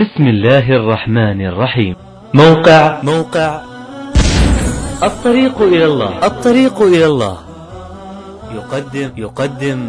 بسم الله الرحمن الرحيم موقع موقع الطريق إلى الله الطريق إلى الله يقدم يقدم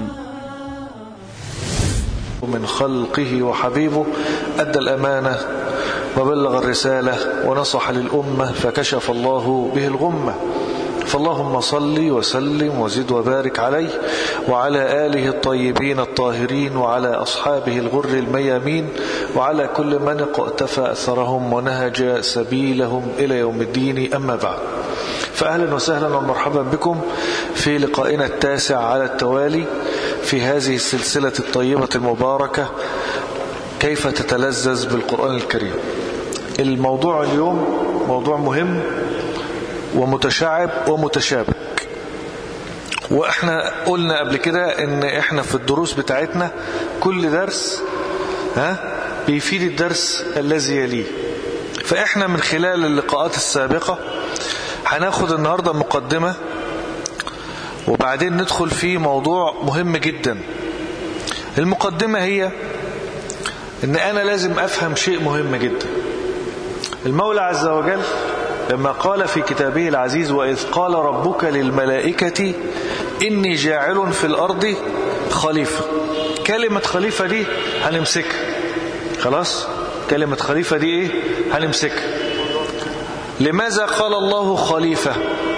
من خلقه وحبيبه أدى الأمانة وبلغ الرسالة ونصح للأمة فكشف الله به الغمة فاللهم صل وسلم وزد وبارك عليه وعلى آله الطيبين الطاهرين وعلى أصحابه الغر الميامين وعلى كل من اقتفى أثرهم ونهج سبيلهم إلى يوم الدين أما بعد فأهلا وسهلا ومرحبا بكم في لقائنا التاسع على التوالي في هذه السلسلة الطيبة المباركة كيف تتلذذ بالقرآن الكريم الموضوع اليوم موضوع مهم ومتشعب ومتشابك واحنا قلنا قبل كده ان احنا في الدروس بتاعتنا كل درس ها بيفيد الدرس الذي يليه فاحنا من خلال اللقاءات السابقة هناخد النهاردة مقدمة وبعدين ندخل في موضوع مهم جدا المقدمة هي ان انا لازم افهم شيء مهم جدا المولى عز وجل لما قال في كتابه العزيز وإذ قال ربك للملائكة إني جاعل في الأرض خليفة كلمة خليفة دي هنمسكها خلاص كلمة خليفة دي إيه هنمسكها لماذا قال الله خليفة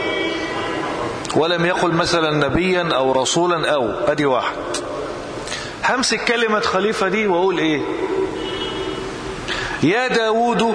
ولم يقل مثلا نبيا أو رسولا أو أدي واحد همسك كلمة خليفة دي وأقول إيه يا داود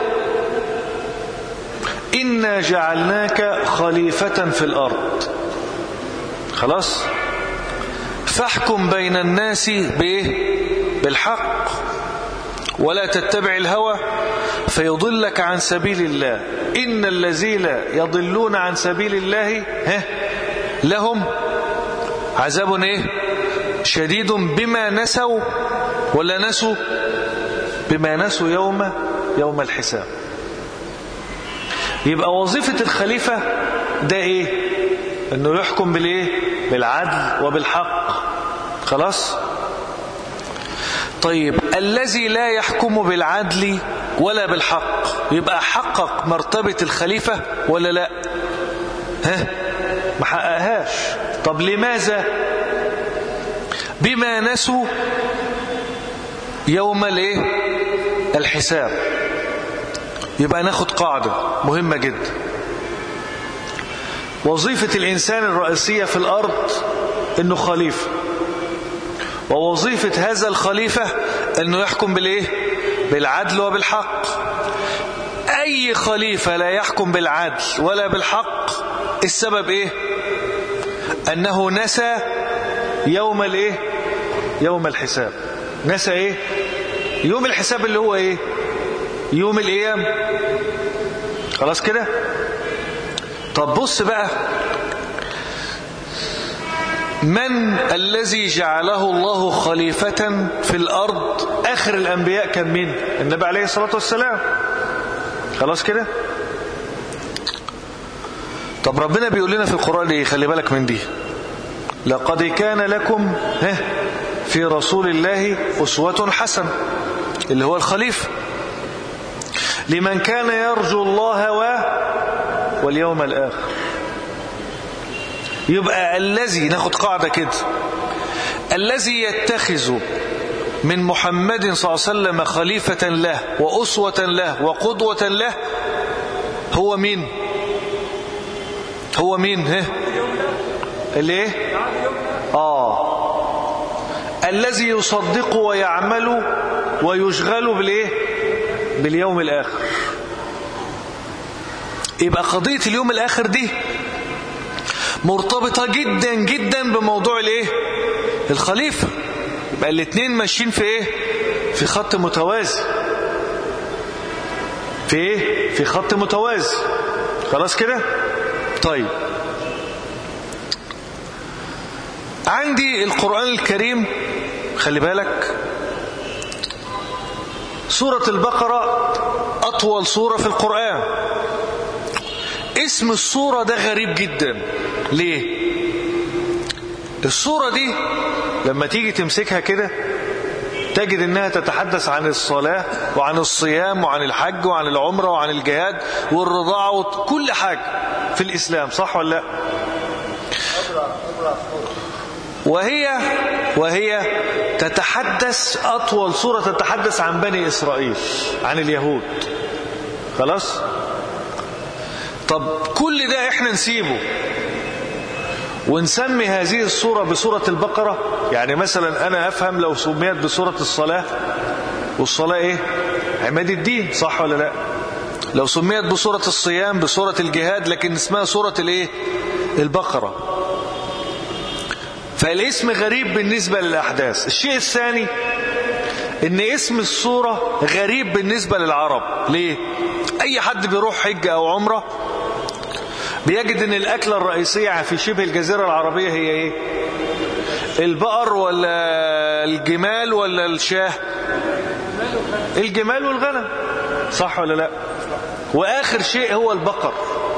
إنا جعلناك خليفة في الأرض خلاص فاحكم بين الناس بإيه بالحق ولا تتبع الهوى فيضلك عن سبيل الله إن الذين يضلون عن سبيل الله ها لهم عذاب إيه شديد بما نسوا ولا نسوا بما نسوا يوم يوم الحساب يبقى وظيفة الخليفة ده ايه انه يحكم بالايه بالعدل وبالحق خلاص طيب الذي لا يحكم بالعدل ولا بالحق يبقى حقق مرتبة الخليفة ولا لا ها ما حققهاش طب لماذا بما نسوا يوم الايه الحساب يبقى ناخد قاعدة مهمة جدا وظيفة الإنسان الرئيسية في الأرض أنه خليفة ووظيفة هذا الخليفة أنه يحكم بالإيه؟ بالعدل وبالحق أي خليفة لا يحكم بالعدل ولا بالحق السبب إيه؟ أنه نسى يوم الإيه؟ يوم الحساب نسى إيه؟ يوم الحساب اللي هو إيه؟ يوم الأيام خلاص كده طب بص بقى من الذي جعله الله خليفة في الأرض آخر الأنبياء كان مين النبي عليه الصلاة والسلام خلاص كده طب ربنا بيقول لنا في القرآن ايه خلي بالك من دي لقد كان لكم في رسول الله أسوة حسنة اللي هو الخليفة لمن كان يرجو الله و واليوم الآخر يبقى الذي ناخد قاعدة كده الذي يتخذ من محمد صلى الله عليه وسلم خليفة له وأسوة له وقدوة له هو مين هو مين ها اللي ايه اه الذي يصدق ويعمل ويشغل بالايه باليوم الآخر يبقى قضية اليوم الآخر دي مرتبطة جدا جدا بموضوع الايه الخليفة يبقى الاتنين ماشيين في ايه في خط متوازي في ايه في خط متوازي خلاص كده طيب عندي القرآن الكريم خلي بالك سورة البقرة أطول سورة في القرآن اسم السورة ده غريب جدا ليه السورة دي لما تيجي تمسكها كده تجد انها تتحدث عن الصلاة وعن الصيام وعن الحج وعن العمرة وعن الجهاد والرضاعة وكل حاجة في الإسلام صح ولا لا وهي وهي تتحدث أطول سورة تتحدث عن بني إسرائيل عن اليهود خلاص طب كل ده احنا نسيبه ونسمي هذه الصورة بسورة البقرة يعني مثلا أنا أفهم لو سميت بسورة الصلاة والصلاة إيه عماد الدين صح ولا لا لو سميت بسورة الصيام بسورة الجهاد لكن اسمها سورة الإيه البقرة فالاسم غريب بالنسبة للأحداث الشيء الثاني ان اسم الصورة غريب بالنسبة للعرب ليه اي حد بيروح حج او عمرة بيجد ان الاكلة الرئيسية في شبه الجزيرة العربية هي ايه البقر ولا الجمال ولا الشاه الجمال والغنم صح ولا لا واخر شيء هو البقر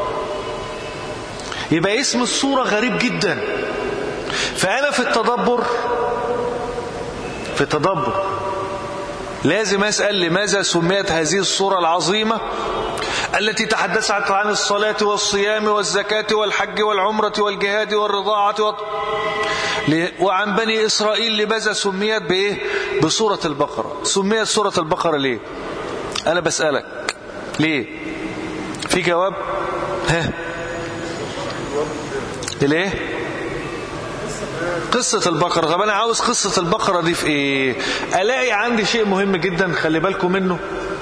يبقى اسم الصورة غريب جدا فانا في التدبر في التدبر لازم أسأل لماذا سميت هذه الصورة العظيمة التي تحدثت عن الصلاة والصيام والزكاة والحج والعمرة والجهاد والرضاعة و... وعن بني إسرائيل لماذا سميت بإيه بسورة البقرة سميت سورة البقرة ليه أنا بسألك ليه في جواب ها ليه قصة البقرة طب أنا عاوز قصة البقرة دي في إيه ألاقي عندي شيء مهم جدا خلي بالكم منه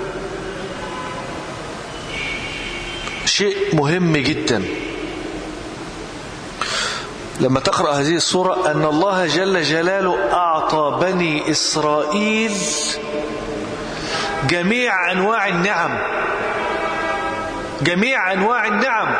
شيء مهم جدا لما تقرأ هذه السورة أن الله جل جلاله أعطى بني إسرائيل جميع أنواع النعم جميع أنواع النعم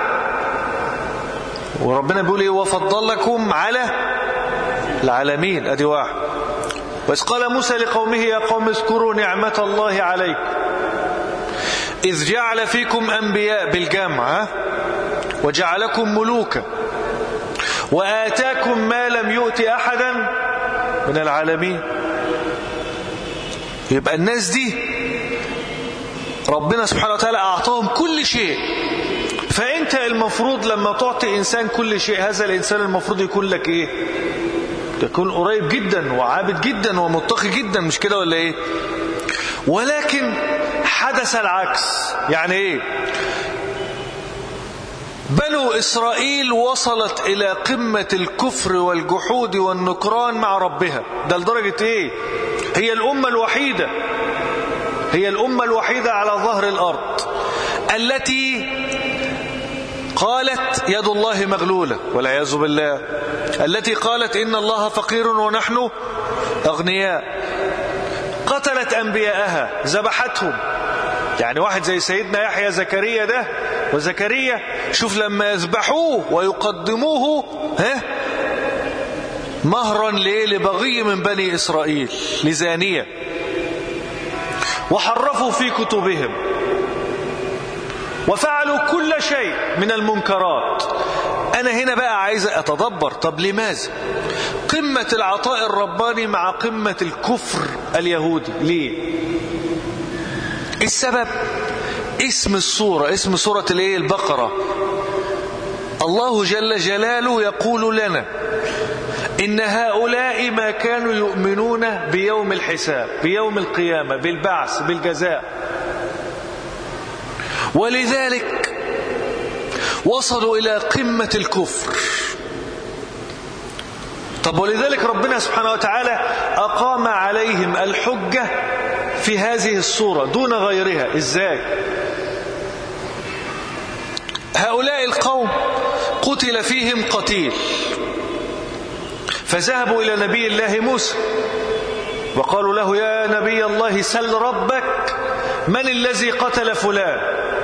وربنا بيقول إيه وفضلكم على العالمين أدي واحد وإذ قال موسى لقومه يا قوم اذكروا نعمة الله عليكم إذ جعل فيكم أنبياء بالجامعة وجعلكم ملوكا وآتاكم ما لم يؤت أحدا من العالمين يبقى الناس دي ربنا سبحانه وتعالى أعطاهم كل شيء فأنت المفروض لما تعطي إنسان كل شيء هذا الإنسان المفروض يكون لك إيه يكون قريب جدا وعابد جدا ومتقي جدا مش كده ولا إيه ولكن حدث العكس يعني إيه بنو إسرائيل وصلت إلى قمة الكفر والجحود والنكران مع ربها ده لدرجة إيه هي الأمة الوحيدة هي الأمة الوحيدة على ظهر الأرض التي قالت يد الله مغلولة والعياذ بالله التي قالت إن الله فقير ونحن أغنياء قتلت أنبياءها ذبحتهم يعني واحد زي سيدنا يحيى زكريا ده وزكريا شوف لما يذبحوه ويقدموه ها مهرا ليه لبغي من بني إسرائيل لزانية وحرفوا في كتبهم وفعلوا كل شيء من المنكرات أنا هنا بقى عايز أتدبر طب لماذا قمة العطاء الرباني مع قمة الكفر اليهودي ليه السبب اسم الصورة اسم سورة الايه البقرة الله جل جلاله يقول لنا إن هؤلاء ما كانوا يؤمنون بيوم الحساب بيوم القيامة بالبعث بالجزاء ولذلك وصلوا إلى قمة الكفر طب ولذلك ربنا سبحانه وتعالى أقام عليهم الحجة في هذه الصورة دون غيرها إزاي هؤلاء القوم قتل فيهم قتيل فذهبوا إلى نبي الله موسى وقالوا له يا نبي الله سل ربك من الذي قتل فلان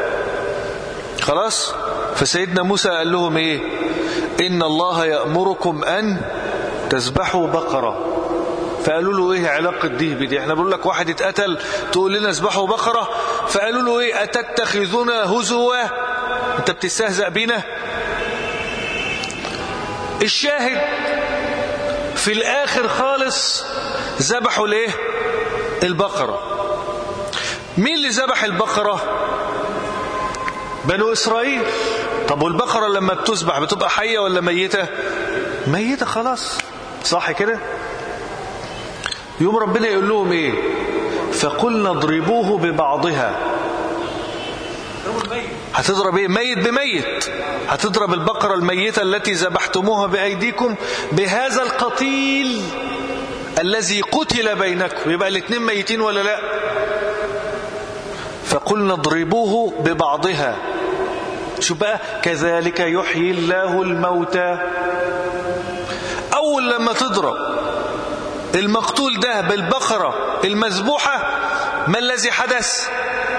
خلاص فسيدنا موسى قال لهم ايه ان الله يأمركم ان تذبحوا بقرة فقالوا له ايه علاقة دي بدي احنا بنقول لك واحد اتقتل تقول لنا اذبحوا بقرة فقالوا له ايه اتتخذنا هزوا انت بتستهزأ بينا الشاهد في الآخر خالص ذبحوا ليه البقرة مين اللي ذبح البقرة بنو إسرائيل طب والبقرة لما بتذبح بتبقى حية ولا ميتة ميتة خلاص صح كده يوم ربنا يقول لهم ايه فقلنا اضربوه ببعضها هتضرب ايه ميت بميت هتضرب البقرة الميتة التي ذبحتموها بأيديكم بهذا القتيل الذي قتل بينكم يبقى الاثنين ميتين ولا لا فقلنا اضربوه ببعضها شو بقى كذلك يحيي الله الموتى أول لما تضرب المقتول ده بالبقرة المذبوحة ما الذي حدث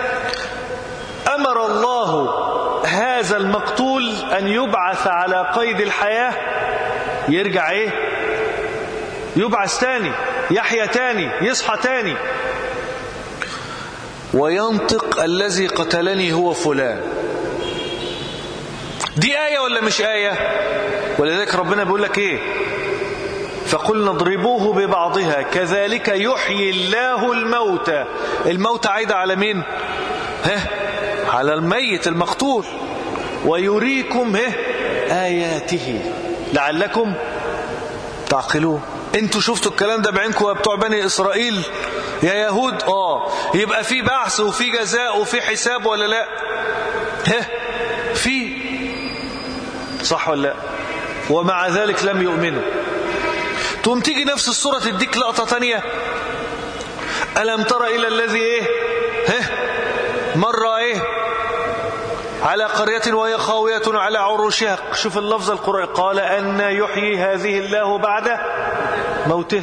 أمر الله هذا المقتول أن يبعث على قيد الحياة يرجع إيه يبعث تاني يحيى تاني يصحى تاني وينطق الذي قتلني هو فلان دي آية ولا مش آية ولذلك ربنا بيقول لك إيه فقلنا اضربوه ببعضها كذلك يحيي الله الموتى الموتى عايدة على مين ها على الميت المقتول ويريكم ها آياته لعلكم تعقلون انتوا شفتوا الكلام ده بعينكم يا بتوع بني إسرائيل يا يهود اه يبقى في بعث وفي جزاء وفي حساب ولا لا ها في صح ولا لا ومع ذلك لم يؤمنوا تقوم تيجي نفس الصورة تديك لقطة تانية ألم تر إلى الذي إيه ها مرة إيه على قرية وهي خاوية على عروشها شوف اللفظ القرآن قال أن يحيي هذه الله بعد موته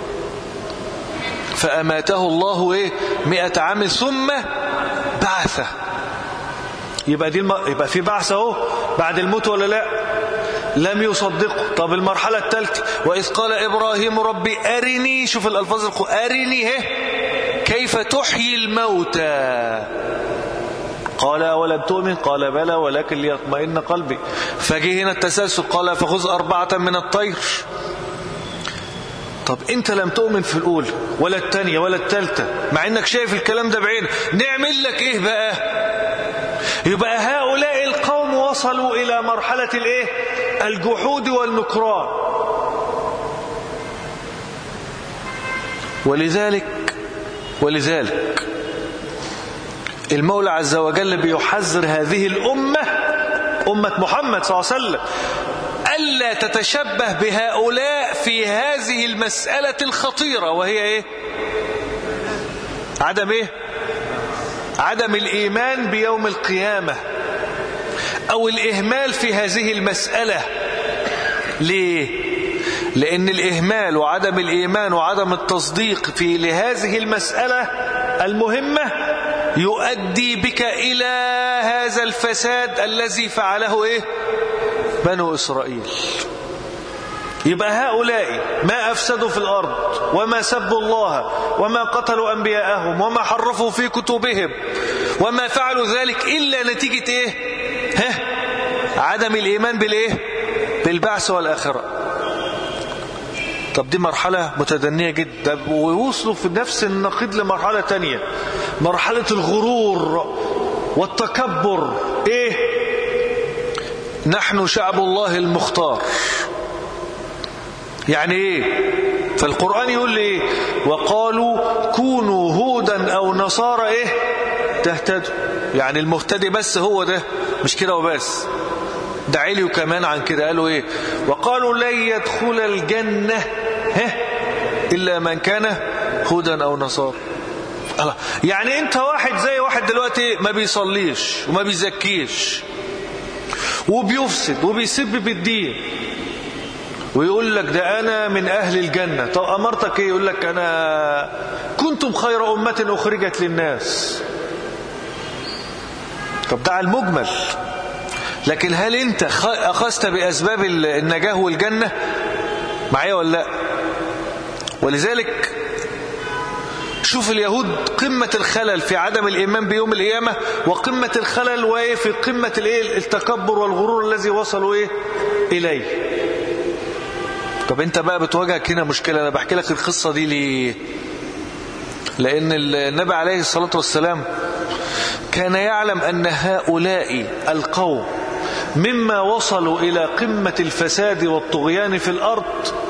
فأماته الله إيه مئة عام ثم بعثه يبقى دي الم... يبقى في بعث اهو بعد الموت ولا لا لم يصدقوا طب المرحلة الثالثة وإذ قال إبراهيم ربي أرني شوف الألفاظ القرآن أرني هه كيف تحيي الموتى قال ولم تؤمن قال بلى ولكن ليطمئن قلبي فجه هنا التسلسل قال فخذ أربعة من الطير طب انت لم تؤمن في الأولى ولا الثانية ولا الثالثة مع انك شايف الكلام ده بعينك نعمل لك ايه بقى يبقى هؤلاء القوم وصلوا إلى مرحلة الايه الجحود والنكران ولذلك ولذلك المولى عز وجل بيحذر هذه الأمة أمة محمد صلى الله عليه وسلم ألا تتشبه بهؤلاء في هذه المسألة الخطيرة وهي إيه عدم إيه عدم الإيمان بيوم القيامة أو الإهمال في هذه المسألة ليه لأن الإهمال وعدم الإيمان وعدم التصديق في لهذه المسألة المهمة يؤدي بك إلى هذا الفساد الذي فعله إيه بنو إسرائيل يبقى هؤلاء ما أفسدوا في الأرض وما سبوا الله وما قتلوا أنبياءهم وما حرفوا في كتبهم وما فعلوا ذلك إلا نتيجة إيه ها عدم الإيمان بالإيه بالبعث والآخرة طب دي مرحلة متدنية جدا ويوصلوا في نفس النقيض لمرحلة تانية مرحلة الغرور والتكبر إيه نحن شعب الله المختار يعني ايه فالقرآن يقول لي ايه وقالوا كونوا هودا او نصارى ايه تهتدوا يعني المهتدي بس هو ده مش كده وبس ده عليوا كمان عن كده قالوا ايه وقالوا لن يدخل الجنة ها إلا من كان هودا أو نصارى الله يعني انت واحد زي واحد دلوقتي ما بيصليش وما بيزكيش وبيفسد وبيسب بالدين ويقول لك ده أنا من أهل الجنة طب أمرتك إيه يقول لك أنا كنتم خير أمة أخرجت للناس طب ده على المجمل لكن هل أنت أخذت بأسباب النجاة والجنة معايا ولا لا ولذلك شوف اليهود قمة الخلل في عدم الإيمان بيوم القيامة وقمة الخلل وإيه في قمة الإيه التكبر والغرور الذي وصلوا إيه إليه طب انت بقى بتواجهك هنا مشكلة انا بحكي لك القصة دي ليه لان النبي عليه الصلاة والسلام كان يعلم ان هؤلاء القوم مما وصلوا الى قمة الفساد والطغيان في الارض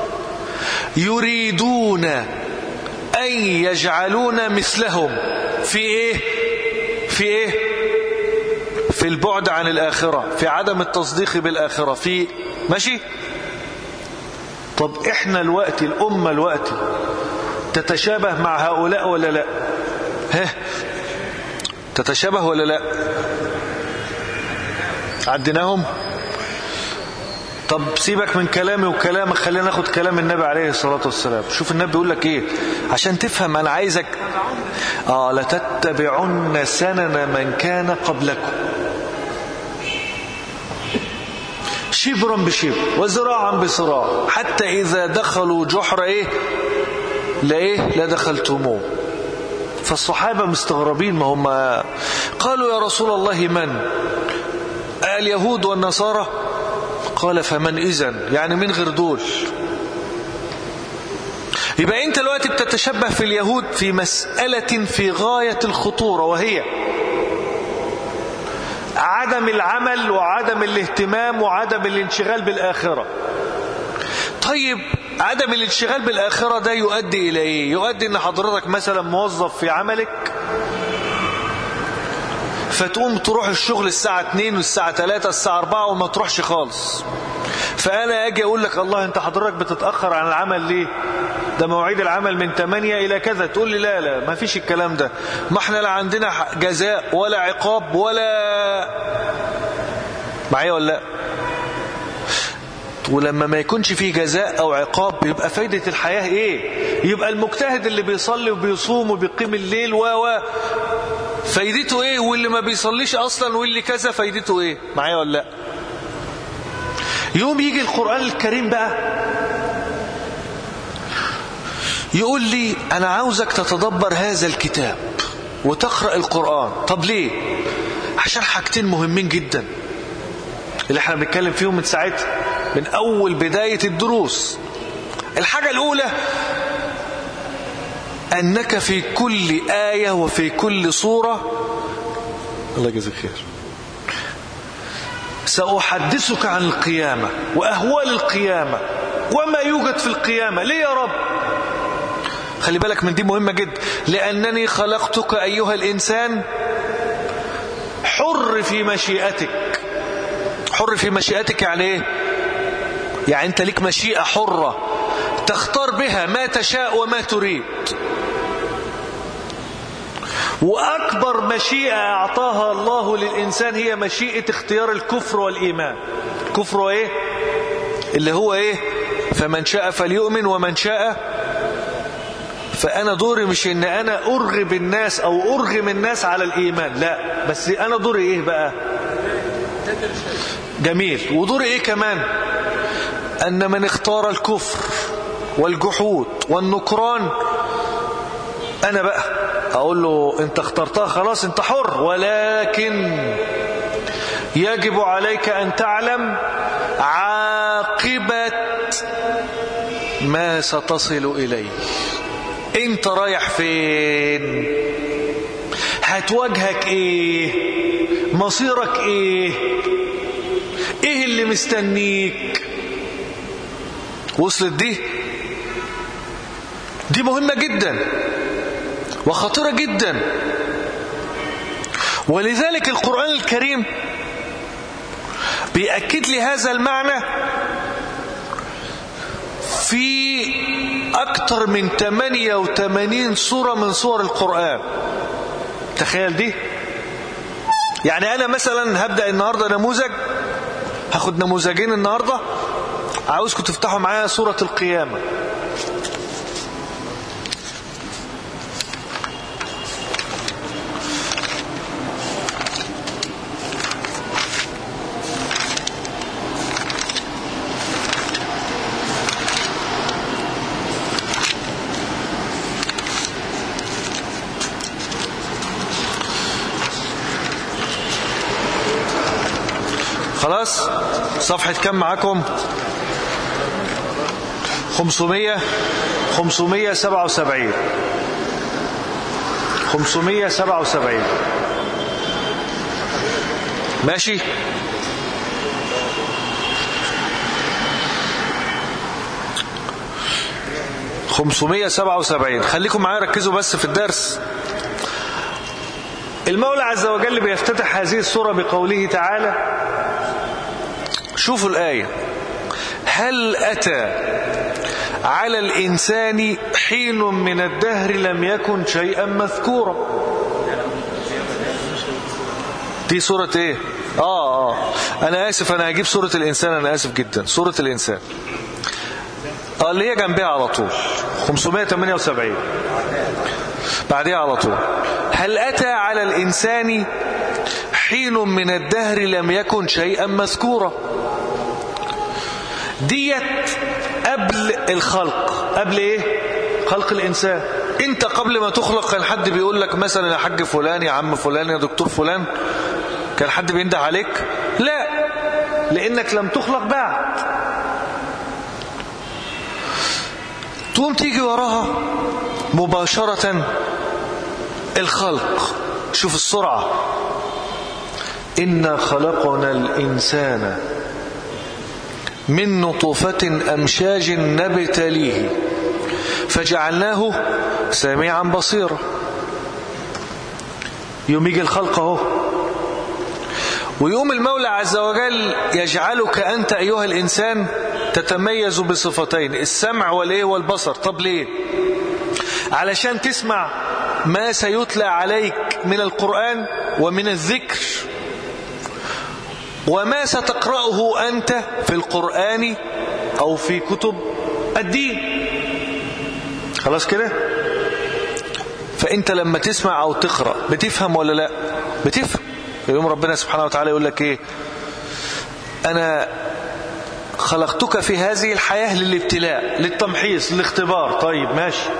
يريدون ان يجعلون مثلهم في ايه في ايه في البعد عن الاخرة في عدم التصديق بالاخرة في ماشي طب احنا الوقت الامة الوقت تتشابه مع هؤلاء ولا لا ها تتشابه ولا لا عديناهم طب سيبك من كلامي وكلامك خلينا ناخد كلام النبي عليه الصلاة والسلام شوف النبي بيقول لك ايه عشان تفهم انا عايزك اه لتتبعن سنن من كان قبلكم شبرا بشبر وزراعا بصراع حتى إذا دخلوا جحر إيه لإيه لدخلتموه فالصحابة مستغربين ما هم قالوا يا رسول الله من اليهود والنصارى قال فمن إذن يعني من غير دول يبقى أنت الوقت بتتشبه في اليهود في مسألة في غاية الخطورة وهي عدم العمل وعدم الاهتمام وعدم الانشغال بالآخرة طيب عدم الانشغال بالآخرة ده يؤدي إلى إيه يؤدي أن حضرتك مثلا موظف في عملك فتقوم تروح الشغل الساعة 2 والساعة 3 الساعة 4 وما تروحش خالص فأنا أجي أقول لك الله أنت حضرتك بتتأخر عن العمل ليه ده مواعيد العمل من 8 إلى كذا تقول لي لا لا ما فيش الكلام ده ما احنا لا عندنا جزاء ولا عقاب ولا معايا ولا لا ولما ما يكونش فيه جزاء أو عقاب يبقى فايدة الحياة إيه يبقى المجتهد اللي بيصلي وبيصوم وبيقيم الليل و و فايدته إيه واللي ما بيصليش أصلا واللي كذا فايدته إيه معايا ولا لا يوم يجي القرآن الكريم بقى يقول لي أنا عاوزك تتدبر هذا الكتاب وتقرأ القرآن طب ليه عشان حاجتين مهمين جدا اللي احنا بنتكلم فيهم من ساعتها من أول بداية الدروس الحاجة الأولى أنك في كل آية وفي كل صورة الله يجزيك خير سأحدثك عن القيامة وأهوال القيامة وما يوجد في القيامة ليه يا رب خلي بالك من دي مهمة جدا لأنني خلقتك أيها الإنسان حر في مشيئتك حر في مشيئتك يعني ايه يعني انت لك مشيئة حرة تختار بها ما تشاء وما تريد وأكبر مشيئة أعطاها الله للإنسان هي مشيئة اختيار الكفر والإيمان كفر وإيه اللي هو إيه فمن شاء فليؤمن ومن شاء فأنا دوري مش إن أنا أرغب الناس أو أرغم الناس على الإيمان لا بس أنا دوري إيه بقى جميل ودوري إيه كمان أن من اختار الكفر والجحود والنكران أنا بقى أقول له أنت اخترتها خلاص أنت حر ولكن يجب عليك أن تعلم عاقبة ما ستصل إليه انت رايح فين هتواجهك ايه مصيرك ايه ايه اللي مستنيك وصلت دي دي مهمة جدا وخطيرة جدا ولذلك القرآن الكريم بيأكد لي هذا المعنى في أكثر من 88 سورة من سور القرآن تخيل دي يعني أنا مثلا هبدأ النهاردة نموذج هاخد نموذجين النهاردة عاوزكم تفتحوا معايا سورة القيامة خلاص صفحة كم معاكم 500 577 577 ماشي خمسمية سبعة وسبعين خليكم معايا ركزوا بس في الدرس المولى عز وجل بيفتتح هذه السورة بقوله تعالى شوفوا الآية هل أتى على الإنسان حين من الدهر لم يكن شيئا مذكورا دي سورة ايه آه آه أنا آسف أنا هجيب سورة الإنسان أنا آسف جدا سورة الإنسان آه اللي هي جنبها على طول 578 بعدها على طول هل أتى على الإنسان حين من الدهر لم يكن شيئا مذكورا ديت قبل الخلق قبل ايه خلق الإنسان انت قبل ما تخلق كان حد بيقول لك مثلا يا حاج فلان يا عم فلان يا دكتور فلان كان حد بينده عليك لا لانك لم تخلق بعد تقوم تيجي وراها مباشرة الخلق شوف السرعة إنا خلقنا الإنسان من نطفة أمشاج نبتليه فجعلناه سميعا بصيرا يوم يجي الخلق اهو ويوم المولى عز وجل يجعلك أنت أيها الإنسان تتميز بصفتين السمع والإيه والبصر طب ليه علشان تسمع ما سيتلى عليك من القرآن ومن الذكر وما ستقرأه أنت في القرآن أو في كتب الدين خلاص كده فأنت لما تسمع أو تقرأ بتفهم ولا لا بتفهم يوم ربنا سبحانه وتعالى يقول لك إيه أنا خلقتك في هذه الحياة للابتلاء للتمحيص للاختبار طيب ماشي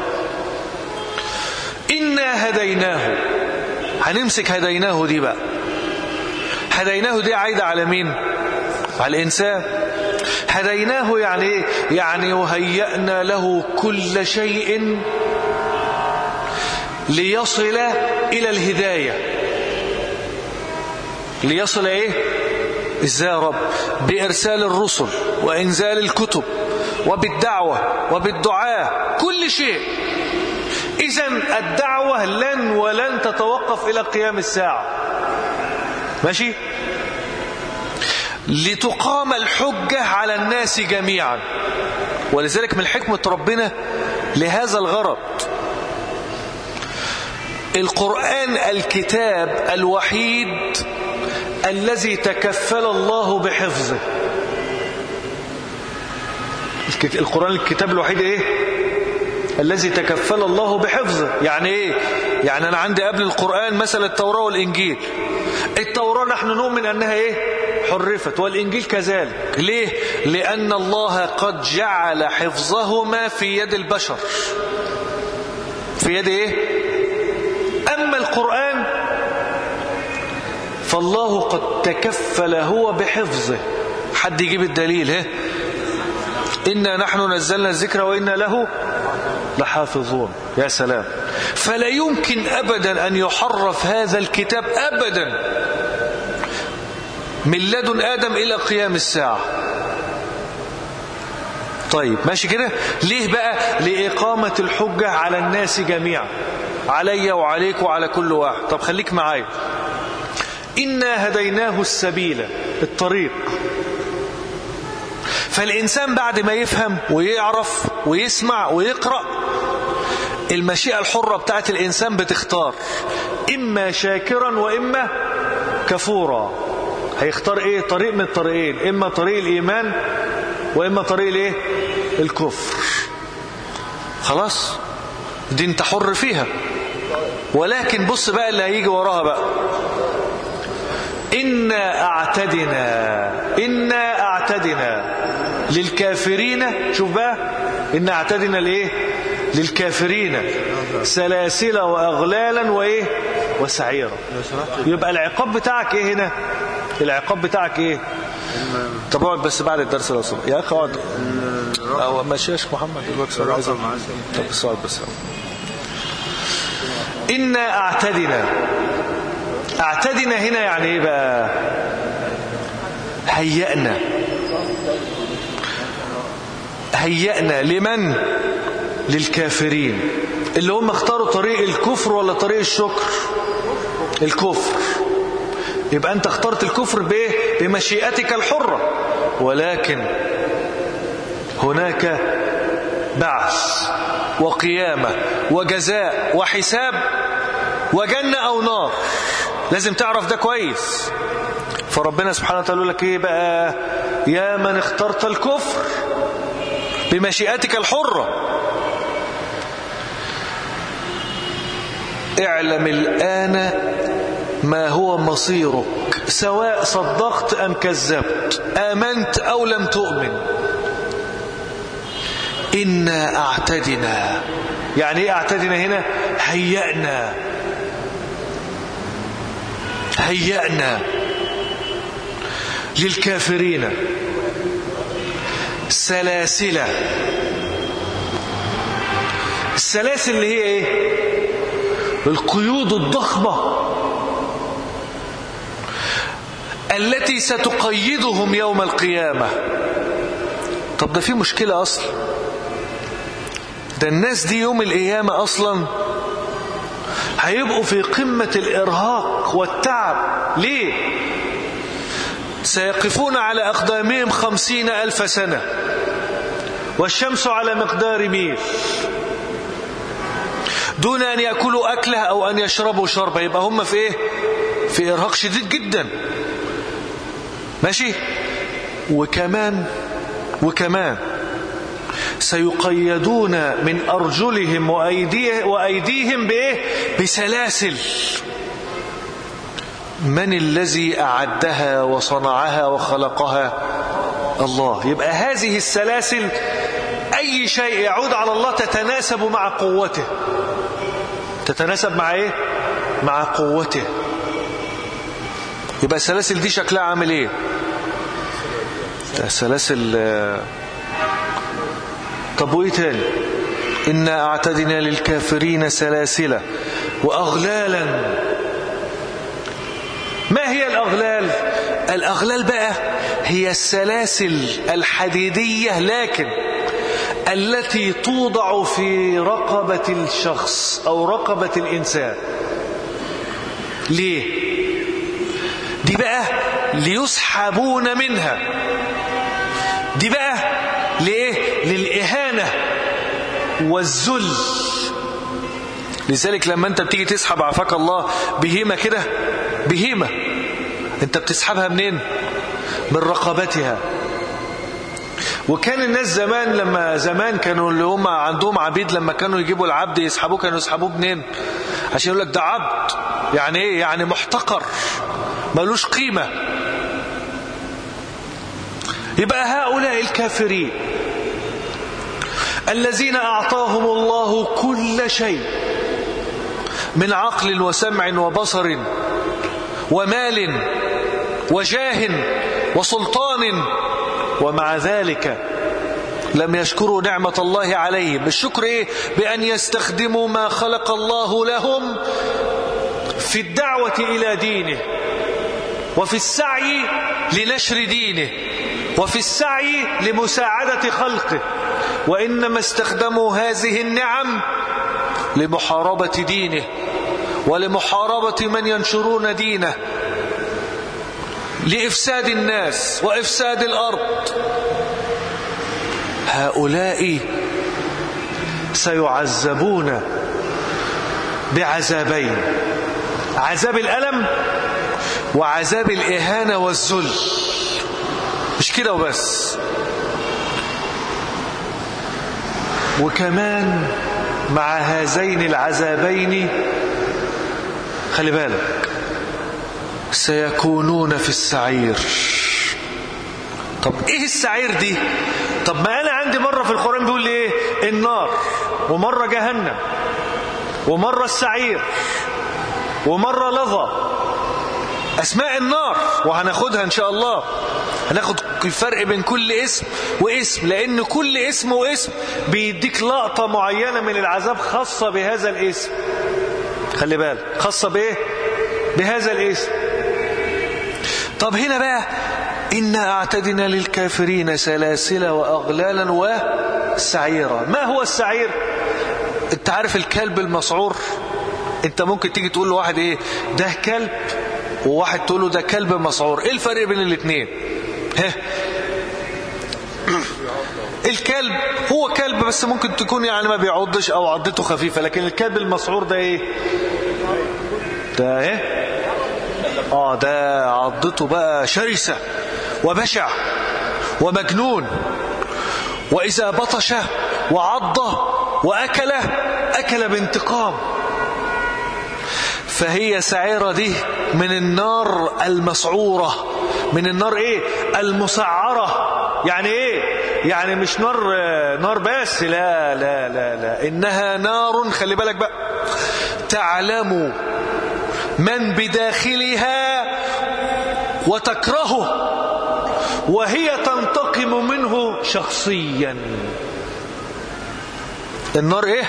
إنا هديناه هنمسك هديناه دي بقى هديناه دي عايدة على مين على الإنسان هديناه يعني ايه يعني وهيأنا له كل شيء ليصل إلى الهداية ليصل ايه ازاي يا رب بإرسال الرسل وإنزال الكتب وبالدعوة وبالدعاء كل شيء إذا الدعوة لن ولن تتوقف إلى قيام الساعة ماشي لتقام الحجة على الناس جميعا ولذلك من حكمة ربنا لهذا الغرض القرآن الكتاب الوحيد الذي تكفل الله بحفظه القرآن الكتاب الوحيد ايه الذي تكفل الله بحفظه يعني ايه يعني انا عندي قبل القرآن مثلا التوراة والانجيل التوراة نحن نؤمن انها ايه حرفت والانجيل كذلك ليه لان الله قد جعل حفظهما في يد البشر في يد ايه اما القرآن فالله قد تكفل هو بحفظه حد يجيب الدليل ها إنا نحن نزلنا الذكر وإنا له لحافظون يا سلام فلا يمكن أبدا أن يحرف هذا الكتاب أبدا من لدن آدم إلى قيام الساعة طيب ماشي كده ليه بقى لإقامة الحجة على الناس جميعا علي وعليك وعلى كل واحد طب خليك معايا إنا هديناه السبيل الطريق فالإنسان بعد ما يفهم ويعرف ويسمع ويقرأ المشيئة الحرة بتاعت الإنسان بتختار إما شاكرا وإما كفورا هيختار إيه طريق من الطريقين إما طريق الإيمان وإما طريق الإيه الكفر خلاص دي انت حر فيها ولكن بص بقى اللي هيجي وراها بقى إنا أعتدنا إنا أعتدنا للكافرين شوف بقى إنا أعتدنا لإيه للكافرين سلاسل وأغلالا وإيه وسعيرا يبقى العقاب بتاعك إيه هنا العقاب بتاعك إيه طب اقعد بس بعد الدرس لو سمحت يا أخي اقعد او ماشيش محمد دلوقتي أنا عايز أقول- طب السؤال بس إنا أعتدنا أعتدنا هنا يعني إيه بقى هيأنا هيأنا لمن للكافرين اللي هم اختاروا طريق الكفر ولا طريق الشكر الكفر يبقى أنت اخترت الكفر بإيه بمشيئتك الحرة ولكن هناك بعث وقيامة وجزاء وحساب وجنة أو نار لازم تعرف ده كويس فربنا سبحانه وتعالى يقول لك ايه بقى يا من اخترت الكفر بمشيئتك الحرة اعلم الآن ما هو مصيرك سواء صدقت أم كذبت آمنت أو لم تؤمن إنا أعتدنا يعني إيه أعتدنا هنا هيأنا هيأنا للكافرين سلاسل السلاسل اللي هي ايه القيود الضخمة التي ستقيدهم يوم القيامة طب ده في مشكلة أصلا ده الناس دي يوم القيامة أصلا هيبقوا في قمة الإرهاق والتعب ليه سيقفون على أقدامهم خمسين ألف سنة والشمس على مقدار ميل دون أن يأكلوا أكله أو أن يشربوا شربة يبقى هم في إيه في إرهاق شديد جدا ماشي وكمان وكمان سيقيدون من أرجلهم وأيديه وأيديهم بإيه بسلاسل من الذي أعدها وصنعها وخلقها الله يبقى هذه السلاسل أي شيء يعود على الله تتناسب مع قوته تتناسب مع إيه مع قوته يبقى السلاسل دي شكلها عامل إيه سلاسل طب وإيه تاني إنا أعتدنا للكافرين سلاسل وأغلالا ما هي الأغلال الأغلال بقى هي السلاسل الحديدية لكن التي توضع في رقبة الشخص أو رقبة الإنسان ليه دي بقى ليسحبون منها دي بقى ليه للإهانة والذل لذلك لما انت بتيجي تسحب عفاك الله بهيمة كده بهيمة انت بتسحبها منين من رقبتها وكان الناس زمان لما زمان كانوا اللي هم عندهم عبيد لما كانوا يجيبوا العبد يسحبوه كانوا يسحبوه منين عشان يقول لك ده عبد يعني ايه يعني محتقر ملوش قيمة يبقى هؤلاء الكافرين الذين أعطاهم الله كل شيء من عقل وسمع وبصر ومال وجاه وسلطان ومع ذلك لم يشكروا نعمة الله عليهم الشكر إيه؟ بأن يستخدموا ما خلق الله لهم في الدعوة إلى دينه وفي السعي لنشر دينه وفي السعي لمساعدة خلقه وإنما استخدموا هذه النعم لمحاربة دينه ولمحاربة من ينشرون دينه لإفساد الناس وإفساد الأرض هؤلاء سيعذبون بعذابين عذاب الألم وعذاب الإهانة والذل مش كده وبس وكمان مع هذين العذابين خلي بالك سيكونون في السعير طب ايه السعير دي طب ما انا عندي مرة في القرآن بيقول لي ايه النار ومرة جهنم ومرة السعير ومرة لظى اسماء النار وهناخدها ان شاء الله هناخد الفرق بين كل اسم واسم لأن كل اسم واسم بيديك لقطة معينة من العذاب خاصة بهذا الاسم خلي بالك خاصة بايه بهذا الاسم طب هنا بقى إنا أعتدنا للكافرين سلاسل وأغلالا وسعيرا ما هو السعير انت عارف الكلب المسعور انت ممكن تيجي تقول لواحد ايه ده كلب وواحد تقول له ده كلب مسعور ايه الفرق بين الاثنين ها الكلب هو كلب بس ممكن تكون يعني ما بيعضش او عضته خفيفة لكن الكلب المسعور ده ايه ده ايه اه ده عضته بقى شرسة وبشع ومجنون واذا بطش وعضه واكله اكل بانتقام فهي سعيرة دي من النار المسعورة من النار ايه المسعرة يعني ايه يعني مش نار نار بس لا لا لا لا انها نار خلي بالك بقى تعلم من بداخلها وتكرهه وهي تنتقم منه شخصيا النار ايه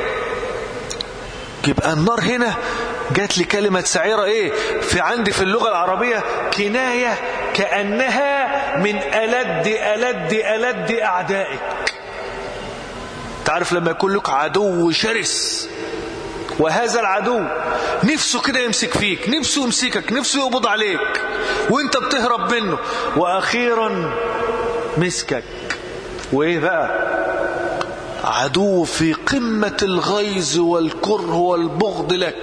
يبقى النار هنا جات لي كلمة سعيرة ايه في عندي في اللغة العربية كناية كأنها من ألد ألد ألد أعدائك تعرف لما يكون لك عدو شرس وهذا العدو نفسه كده يمسك فيك نفسه يمسكك نفسه يقبض عليك وانت بتهرب منه واخيرا مسكك وايه بقى عدو في قمة الغيظ والكره والبغض لك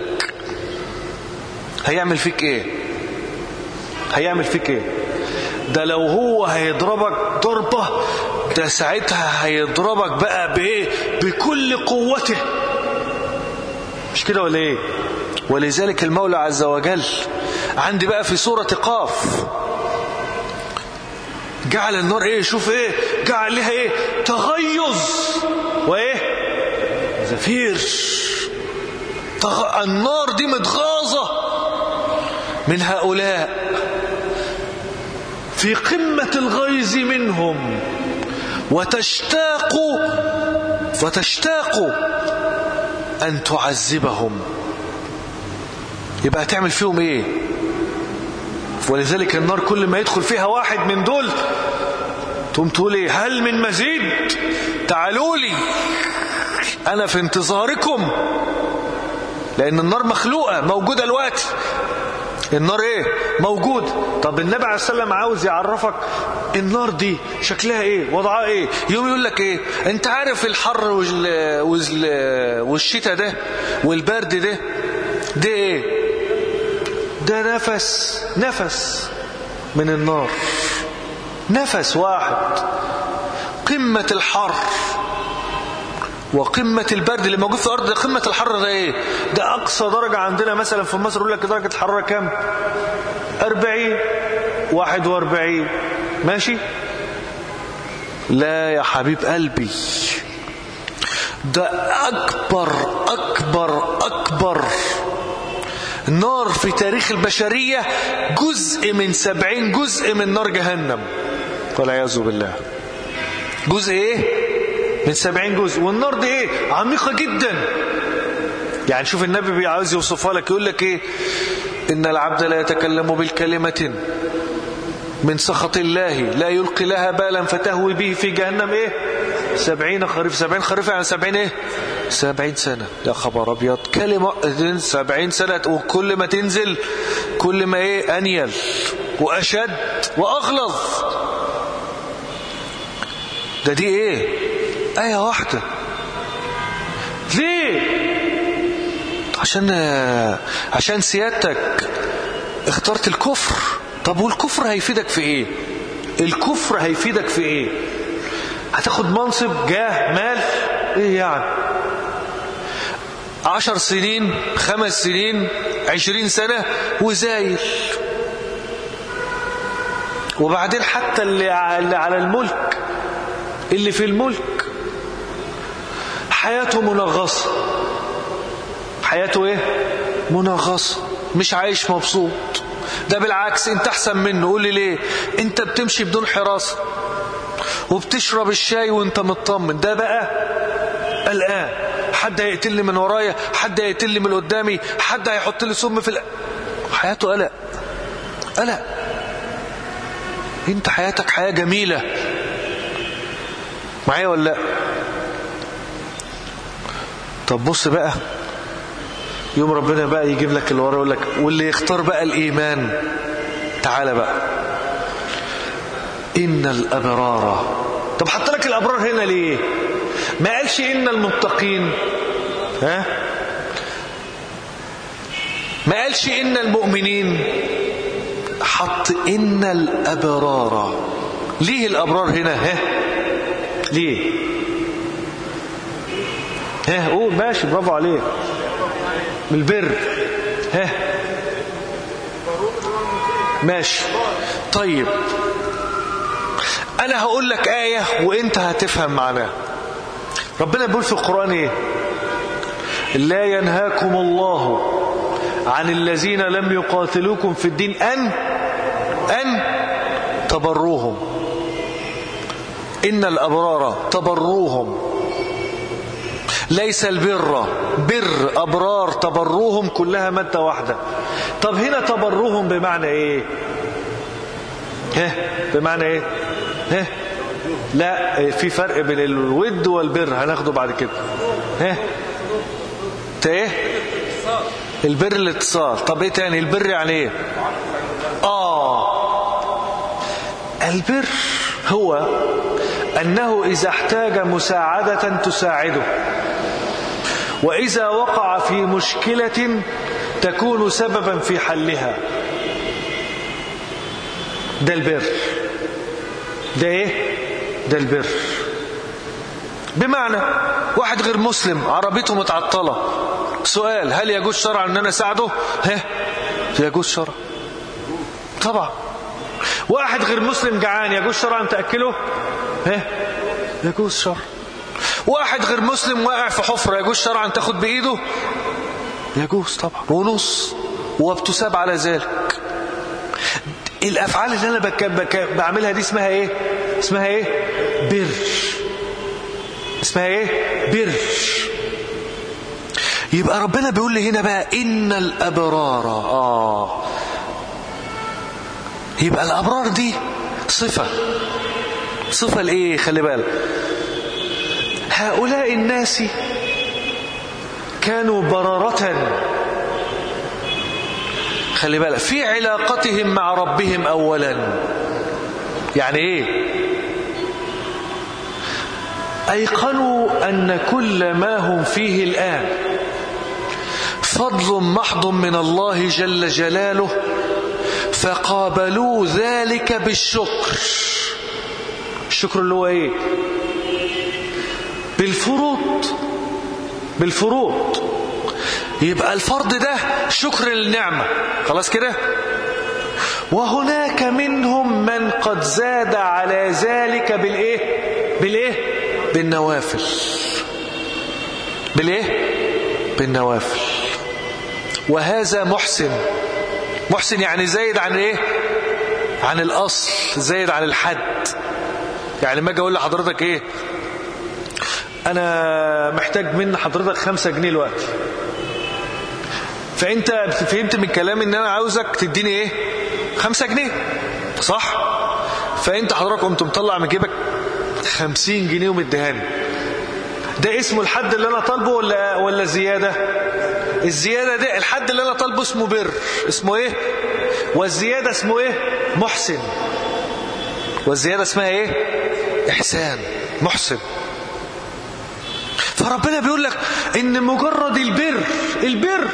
هيعمل فيك ايه هيعمل فيك ايه ده لو هو هيضربك ضربة ده ساعتها هيضربك بقى بايه بكل قوته مش كده ولا ايه ولذلك المولى عز وجل عندي بقى في سورة قاف جعل النار ايه شوف ايه جعل لها ايه تغيظ وايه زفير تغ... النار دي متغاظة من هؤلاء في قمة الغيظ منهم وتشتاق وتشتاق أن تعذبهم يبقى هتعمل فيهم ايه ولذلك النار كل ما يدخل فيها واحد من دول تقوم تقول ايه هل من مزيد تعالوا لي انا في انتظاركم لان النار مخلوقة موجودة الوقت النار ايه موجود طب النبي عليه السلام عاوز يعرفك النار دي شكلها ايه وضعها ايه يوم يقول لك ايه انت عارف الحر والشتاء ده والبرد ده ده ايه ده نفس نفس من النار نفس واحد قمة الحر وقمة البرد اللي موجود في الأرض ده قمة الحر ده إيه ده أقصى درجة عندنا مثلا في مصر يقول لك درجة الحرارة كام أربعين واحد وأربعين ماشي لا يا حبيب قلبي ده أكبر أكبر أكبر نار في تاريخ البشرية جزء من سبعين جزء من نار جهنم والعياذ بالله جزء ايه من سبعين جزء والنار دي ايه عميقة جدا يعني شوف النبي عاوز يوصفها لك يقول لك ايه ان العبد لا يتكلم بالكلمة من سخط الله لا يلقي لها بالا فتهوي به في جهنم ايه سبعين خريف سبعين خريف يعني سبعين ايه سبعين سنة يا خبر أبيض كلمة سبعين سنة وكل ما تنزل كل ما ايه أنيل وأشد وأغلظ ده دي ايه آية واحدة ليه عشان عشان سيادتك اخترت الكفر طب والكفر هيفيدك في ايه الكفر هيفيدك في ايه هتاخد منصب جاه مال ايه يعني عشر سنين خمس سنين عشرين سنة وزايل وبعدين حتى اللي على الملك اللي في الملك حياته منغصة حياته ايه منغصة مش عايش مبسوط ده بالعكس انت احسن منه قول لي ليه انت بتمشي بدون حراسة وبتشرب الشاي وانت مطمن ده بقى الآن حد هيقتلني من ورايا حد هيقتلني من قدامي حد هيحط لي سم في الأ... حياته قلق قلق انت حياتك حياة جميلة معايا ولا لا طب بص بقى يوم ربنا بقى يجيب لك اللي ورا يقول لك واللي يختار بقى الإيمان تعالى بقى إن الأبرار طب حط لك الأبرار هنا ليه ما قالش إن المتقين ها ما قالش إن المؤمنين حط إن الأبرار ليه الأبرار هنا ها ليه ها قول ماشي برافو عليك بالبر ها ماشي طيب انا هقول لك آية وانت هتفهم معناها ربنا بيقول في القرآن ايه لا ينهاكم الله عن الذين لم يقاتلوكم في الدين أن أن تبروهم إن الأبرار تبروهم ليس البر بر أبرار تبروهم كلها مادة واحدة طب هنا تبروهم بمعنى ايه ها بمعنى ايه ها لا في فرق بين الود والبر هناخده بعد كده ها ايه البر الاتصال طب ايه تاني البر يعني ايه اه البر هو انه اذا احتاج مساعدة تساعده واذا وقع في مشكلة تكون سببا في حلها ده البر ده ايه ده البر بمعنى واحد غير مسلم عربيته متعطلة سؤال هل يجوز شرعا ان انا اساعده ها يجوز شرعا طبعا واحد غير مسلم جعان يجوز شرعا تاكله ها يجوز شرعا واحد غير مسلم واقع في حفره يجوز شرعا تاخد بايده يجوز طبعا ونص وبتساب على ذلك الافعال اللي انا بك... بك... بعملها دي اسمها ايه اسمها ايه بر اسمها ايه بر يبقى ربنا بيقول لي هنا بقى ان الابرار اه يبقى الابرار دي صفه صفه لايه خلي بالك هؤلاء الناس كانوا بررة خلي بالك في علاقتهم مع ربهم أولا يعني إيه أيقنوا أن كل ما هم فيه الآن فضل محض من الله جل جلاله فقابلوا ذلك بالشكر الشكر اللي هو ايه بالفروض بالفروض يبقى الفرض ده شكر للنعمة خلاص كده وهناك منهم من قد زاد على ذلك بالايه بالايه بالنوافل بالايه بالنوافل وهذا محسن محسن يعني زايد عن ايه عن الاصل زايد عن الحد يعني ما اجي اقول لحضرتك ايه انا محتاج من حضرتك خمسة جنيه الوقت فانت فهمت من كلامي ان انا عاوزك تديني ايه خمسة جنيه صح فانت حضرتك قمت مطلع من جيبك خمسين جنيه ومديهاني ده اسمه الحد اللي انا طالبه ولا ولا زياده الزياده ده الحد اللي انا طالبه اسمه بر اسمه ايه والزياده اسمه ايه محسن والزياده اسمها ايه احسان محسن فربنا بيقول لك ان مجرد البر البر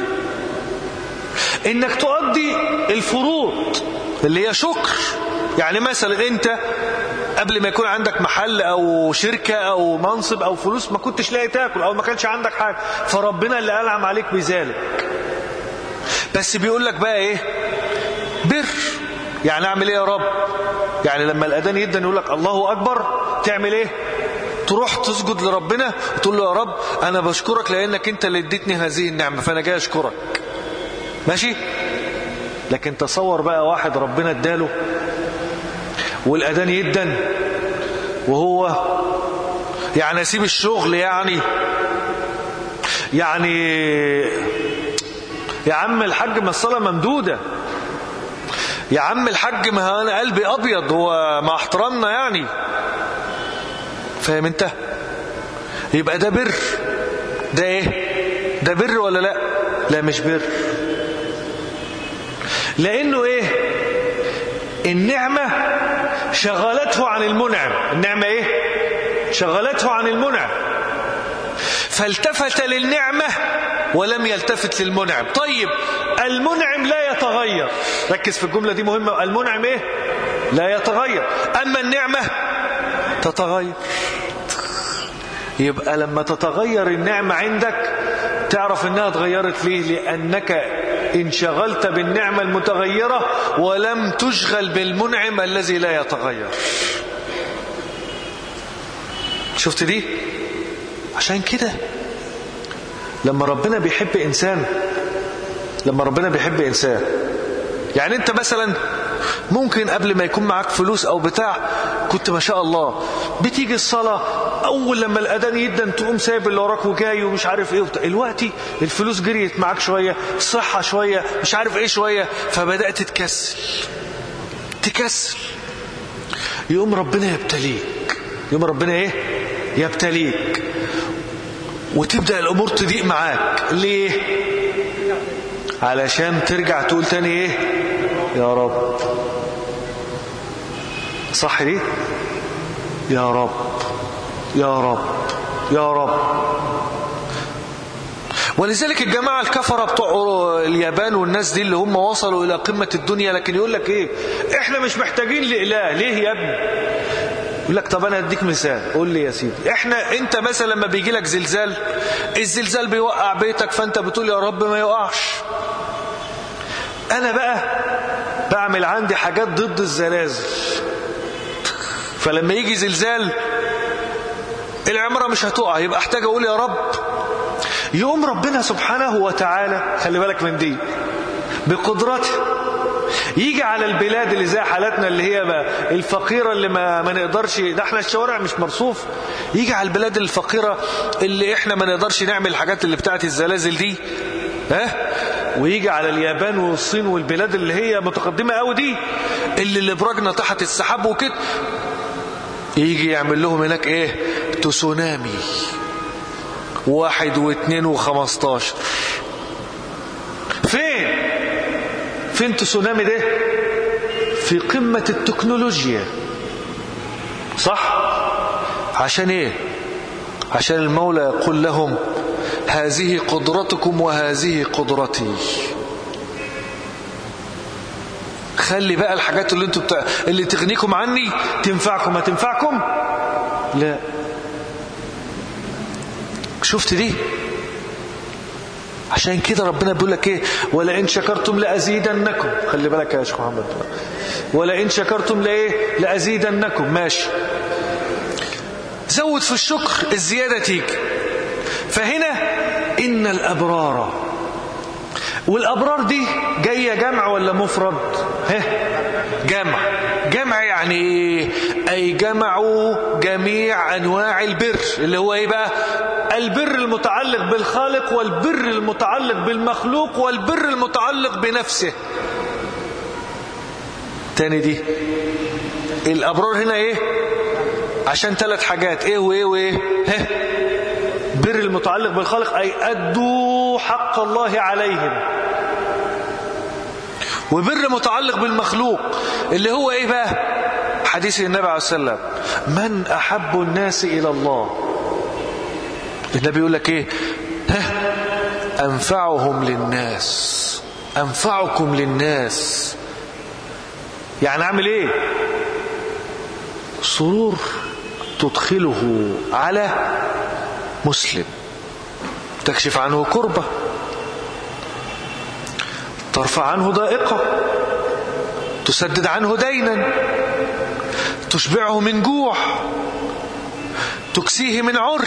انك تؤدي الفروض اللي هي شكر يعني مثلا انت قبل ما يكون عندك محل او شركة او منصب او فلوس ما كنتش لاقي تاكل او ما كانش عندك حاجة فربنا اللي انعم عليك بذلك بس بيقول لك بقى ايه بر يعني اعمل ايه يا رب يعني لما الاذان يدن يقول لك الله اكبر تعمل ايه تروح تسجد لربنا وتقول له يا رب انا بشكرك لانك انت اللي اديتني هذه النعمة فانا جاي اشكرك ماشي لكن تصور بقى واحد ربنا اداله والأذان يدن وهو يعني اسيب الشغل يعني يعني يا عم الحاج ما الصلاة ممدودة يا عم الحاج ما انا قلبي ابيض هو مع احترامنا يعني فاهم انت يبقى ده بر ده ايه ده بر ولا لا لا مش بر لانه ايه النعمة شغلته عن المنعم النعمة ايه شغلته عن المنعم فالتفت للنعمة ولم يلتفت للمنعم طيب المنعم لا يتغير ركز في الجملة دي مهمة المنعم ايه لا يتغير اما النعمة تتغير يبقى لما تتغير النعمة عندك تعرف انها اتغيرت ليه لانك انشغلت بالنعمة المتغيرة ولم تشغل بالمنعم الذي لا يتغير شفت دي عشان كده لما ربنا بيحب إنسان لما ربنا بيحب إنسان يعني أنت مثلا ممكن قبل ما يكون معاك فلوس أو بتاع كنت ما شاء الله بتيجي الصلاة أول لما الأذان يدن تقوم سايب اللي وراك وجاي ومش عارف إيه وبتاع دلوقتي الفلوس جريت معاك شوية الصحة شوية مش عارف إيه شوية فبدأت تكسل تكسل يقوم ربنا يبتليك يقوم ربنا إيه يبتليك وتبدأ الأمور تضيق معاك ليه علشان ترجع تقول تاني ايه يا رب صح دي يا رب يا رب يا رب ولذلك الجماعة الكفرة بتوع اليابان والناس دي اللي هم وصلوا إلى قمة الدنيا لكن يقول لك إيه إحنا مش محتاجين لإله ليه يا ابني يقول لك طب انا اديك مثال قول لي يا سيدي احنا انت مثلا لما بيجي لك زلزال الزلزال بيوقع بيتك فانت بتقول يا رب ما يوقعش انا بقى بعمل عندي حاجات ضد الزلازل فلما يجي زلزال العمارة مش هتقع يبقى احتاج اقول يا رب يقوم ربنا سبحانه وتعالى خلي بالك من دي بقدرته يجي على البلاد اللي زي حالتنا اللي هي الفقيرة اللي ما, ما نقدرش ده احنا الشوارع مش مرصوف يجي على البلاد الفقيرة اللي احنا ما نقدرش نعمل الحاجات اللي بتاعت الزلازل دي ها ويجي على اليابان والصين والبلاد اللي هي متقدمة قوي دي اللي الابراجنا تحت السحاب وكده يجي يعمل لهم هناك ايه تسونامي واحد واثنين وخمستاشر فين فين تسونامي ده في قمة التكنولوجيا صح عشان ايه عشان المولى يقول لهم هذه قدرتكم وهذه قدرتي خلي بقى الحاجات اللي انتوا بتا... اللي تغنيكم عني تنفعكم ما تنفعكم لا شفت دي عشان كده ربنا بيقول لك ايه ولئن شكرتم لازيدنكم خلي بالك يا شيخ محمد ولئن شكرتم لايه لازيدنكم ماشي زود في الشكر الزياده تيجي فهنا ان الابرار والابرار دي جايه جمع ولا مفرد ها جمع جمع يعني ايه اي جمعوا جميع انواع البر اللي هو ايه بقى البر المتعلق بالخالق والبر المتعلق بالمخلوق والبر المتعلق بنفسه تاني دي الأبرار هنا ايه عشان ثلاث حاجات ايه وايه وايه ها بر المتعلق بالخالق أي أدوا حق الله عليهم وبر متعلق بالمخلوق اللي هو ايه بقى حديث النبي عليه السلام من أحب الناس إلى الله النبي يقول لك ايه ها أنفعهم للناس أنفعكم للناس يعني أعمل إيه سرور تدخله على مسلم تكشف عنه كربة ترفع عنه ضائقة تسدد عنه دينا تشبعه من جوع تكسيه من عري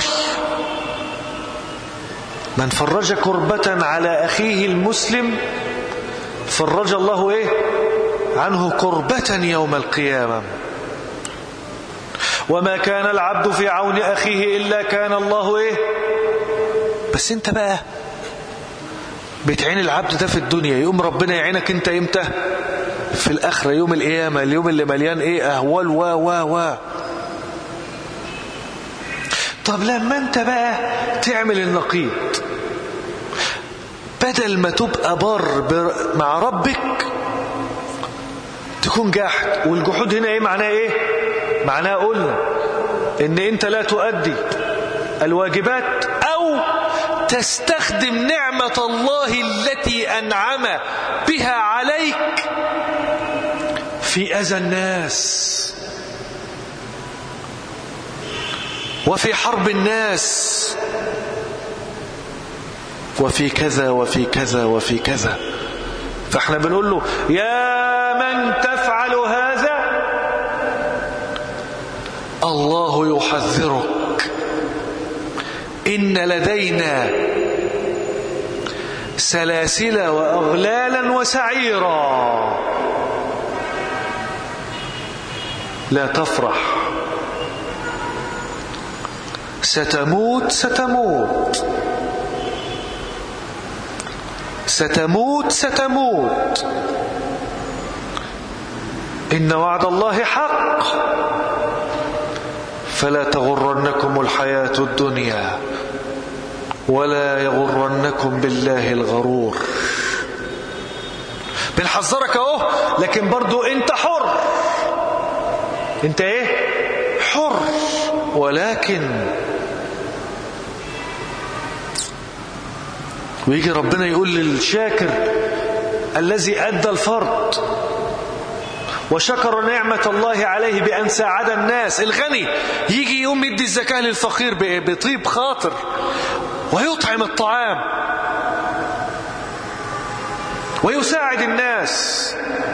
من فرج كربة على أخيه المسلم فرج الله ايه عنه كربة يوم القيامة وما كان العبد في عون أخيه إلا كان الله إيه بس انت بقى بتعين العبد ده في الدنيا يقوم ربنا يعينك انت امتى في الآخرة يوم القيامة اليوم اللي مليان ايه أهوال و و و طب لما انت بقى تعمل النقيض بدل ما تبقى بر مع ربك تكون جاحد والجحود هنا ايه معناه ايه معناه قلنا ان انت لا تؤدي الواجبات او تستخدم نعمة الله التي انعم بها عليك في اذى الناس وفي حرب الناس وفي كذا وفي كذا وفي كذا فاحنا بنقول له يا من تفعل هذا الله يحذرك إن لدينا سلاسل وأغلالا وسعيرا لا تفرح ستموت ستموت ستموت ستموت إن وعد الله حق فلا تغرنكم الحياة الدنيا ولا يغرنكم بالله الغرور بنحذرك اهو لكن برضو انت حر انت ايه حر ولكن ويجي ربنا يقول للشاكر الذي أدى الفرض وشكر نعمة الله عليه بأن ساعد الناس الغني يجي يوم يدي الزكاة للفقير بطيب خاطر ويطعم الطعام ويساعد الناس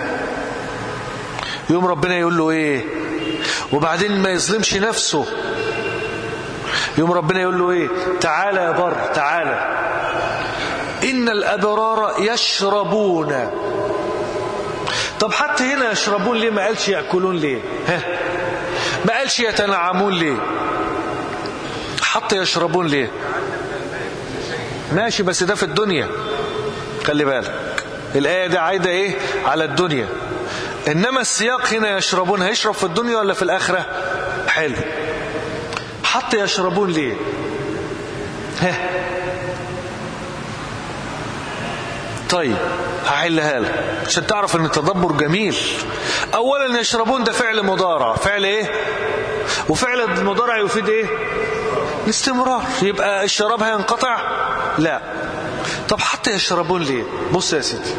يوم ربنا يقول له ايه وبعدين ما يظلمش نفسه يوم ربنا يقول له ايه تعالى يا بر تعالى إن الأبرار يشربون طب حتى هنا يشربون ليه ما قالش يأكلون ليه ها ما قالش يتنعمون ليه حتى يشربون ليه ماشي بس ده في الدنيا خلي بالك الآية دي عايدة إيه على الدنيا إنما السياق هنا يشربون هيشرب في الدنيا ولا في الآخرة حلو حتى يشربون ليه ها طيب هحلها لك عشان تعرف ان التدبر جميل اولا يشربون ده فعل مضارع فعل ايه وفعل المضارع يفيد ايه الاستمرار يبقى الشراب هينقطع لا طب حتى يشربون ليه بص يا سيدي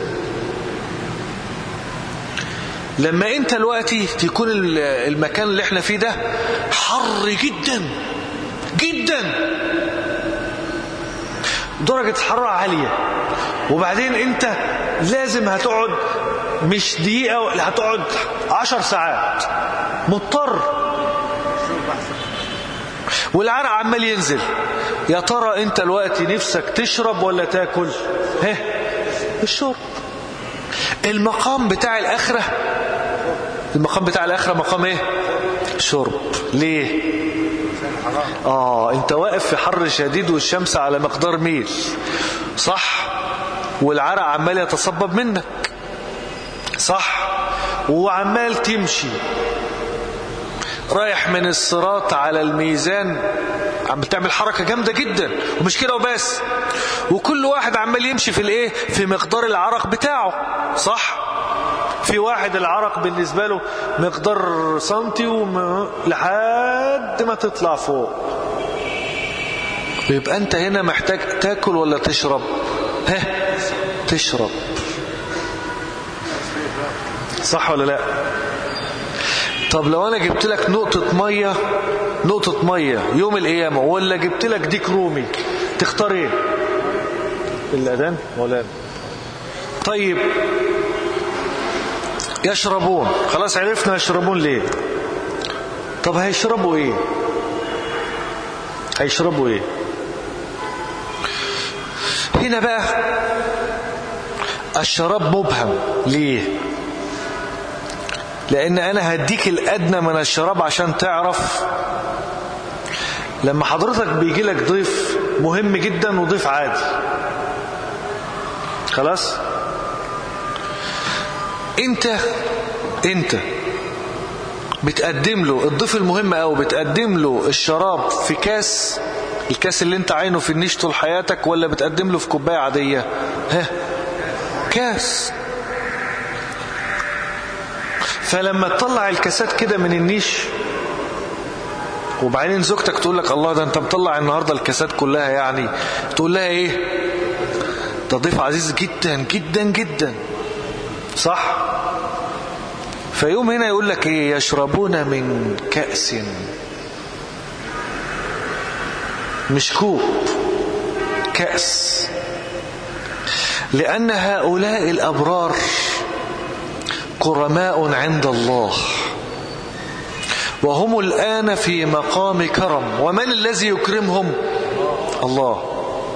لما انت دلوقتي تكون المكان اللي احنا فيه ده حر جدا جدا درجة حرارة عالية وبعدين انت لازم هتقعد مش دقيقة هتقعد عشر ساعات مضطر والعرق عمال ينزل يا ترى انت الوقت نفسك تشرب ولا تاكل ها الشرب المقام بتاع الاخرة المقام بتاع الاخرة مقام ايه شرب ليه اه انت واقف في حر شديد والشمس على مقدار ميل صح والعرق عمال يتصبب منك صح وعمال تمشي رايح من الصراط على الميزان عم بتعمل حركة جامدة جدا ومش كده وبس وكل واحد عمال يمشي في الايه في مقدار العرق بتاعه صح في واحد العرق بالنسبة له مقدار سنتي وم... لحد ما تطلع فوق يبقى انت هنا محتاج تاكل ولا تشرب ها تشرب صح ولا لا طب لو انا جبت لك نقطة مية نقطة مية يوم القيامة ولا جبت لك ديك رومي تختار ايه الاذان مولانا طيب يشربون خلاص عرفنا يشربون ليه طب هيشربوا ايه هيشربوا ايه هنا بقى الشراب مبهم ليه لان انا هديك الادنى من الشراب عشان تعرف لما حضرتك بيجي لك ضيف مهم جدا وضيف عادي خلاص انت انت بتقدم له الضيف المهم قوي بتقدم له الشراب في كاس الكاس اللي انت عينه في النيش طول حياتك ولا بتقدم له في كوبايه عاديه ها كاس فلما تطلع الكاسات كده من النيش وبعدين زوجتك تقول لك الله ده انت مطلع النهاردة الكاسات كلها يعني تقول لها ايه ده ضيف عزيز جدا جدا جدا صح فيوم هنا يقول لك ايه يشربون من كأس مش كوب كأس لأن هؤلاء الأبرار كرماء عند الله وهم الآن في مقام كرم ومن الذي يكرمهم الله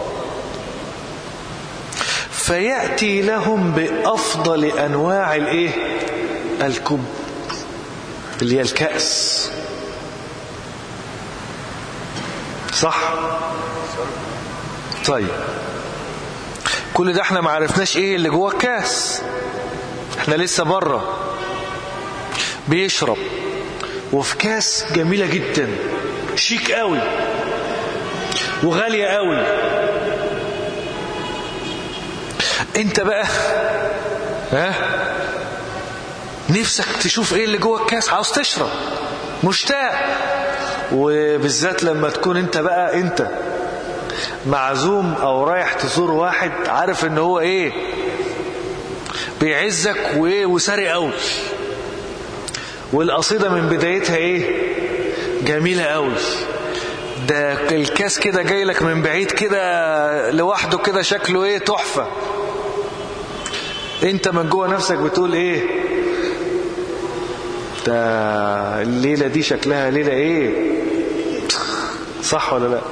فيأتي لهم بأفضل أنواع الإيه الكب اللي هي الكأس صح طيب كل ده احنا ما عرفناش ايه اللي جوه الكاس احنا لسه بره بيشرب وفي كاس جميلة جدا شيك قوي وغالية قوي انت بقى ها نفسك تشوف ايه اللي جوه الكاس عاوز تشرب مشتاق وبالذات لما تكون انت بقى انت معزوم او رايح تزور واحد عارف ان هو ايه بيعزك وايه وساري قوي والقصيدة من بدايتها ايه جميلة قوي ده الكاس كده جاي لك من بعيد كده لوحده كده شكله ايه تحفة انت من جوه نفسك بتقول ايه ده الليلة دي شكلها ليلة ايه صح ولا لا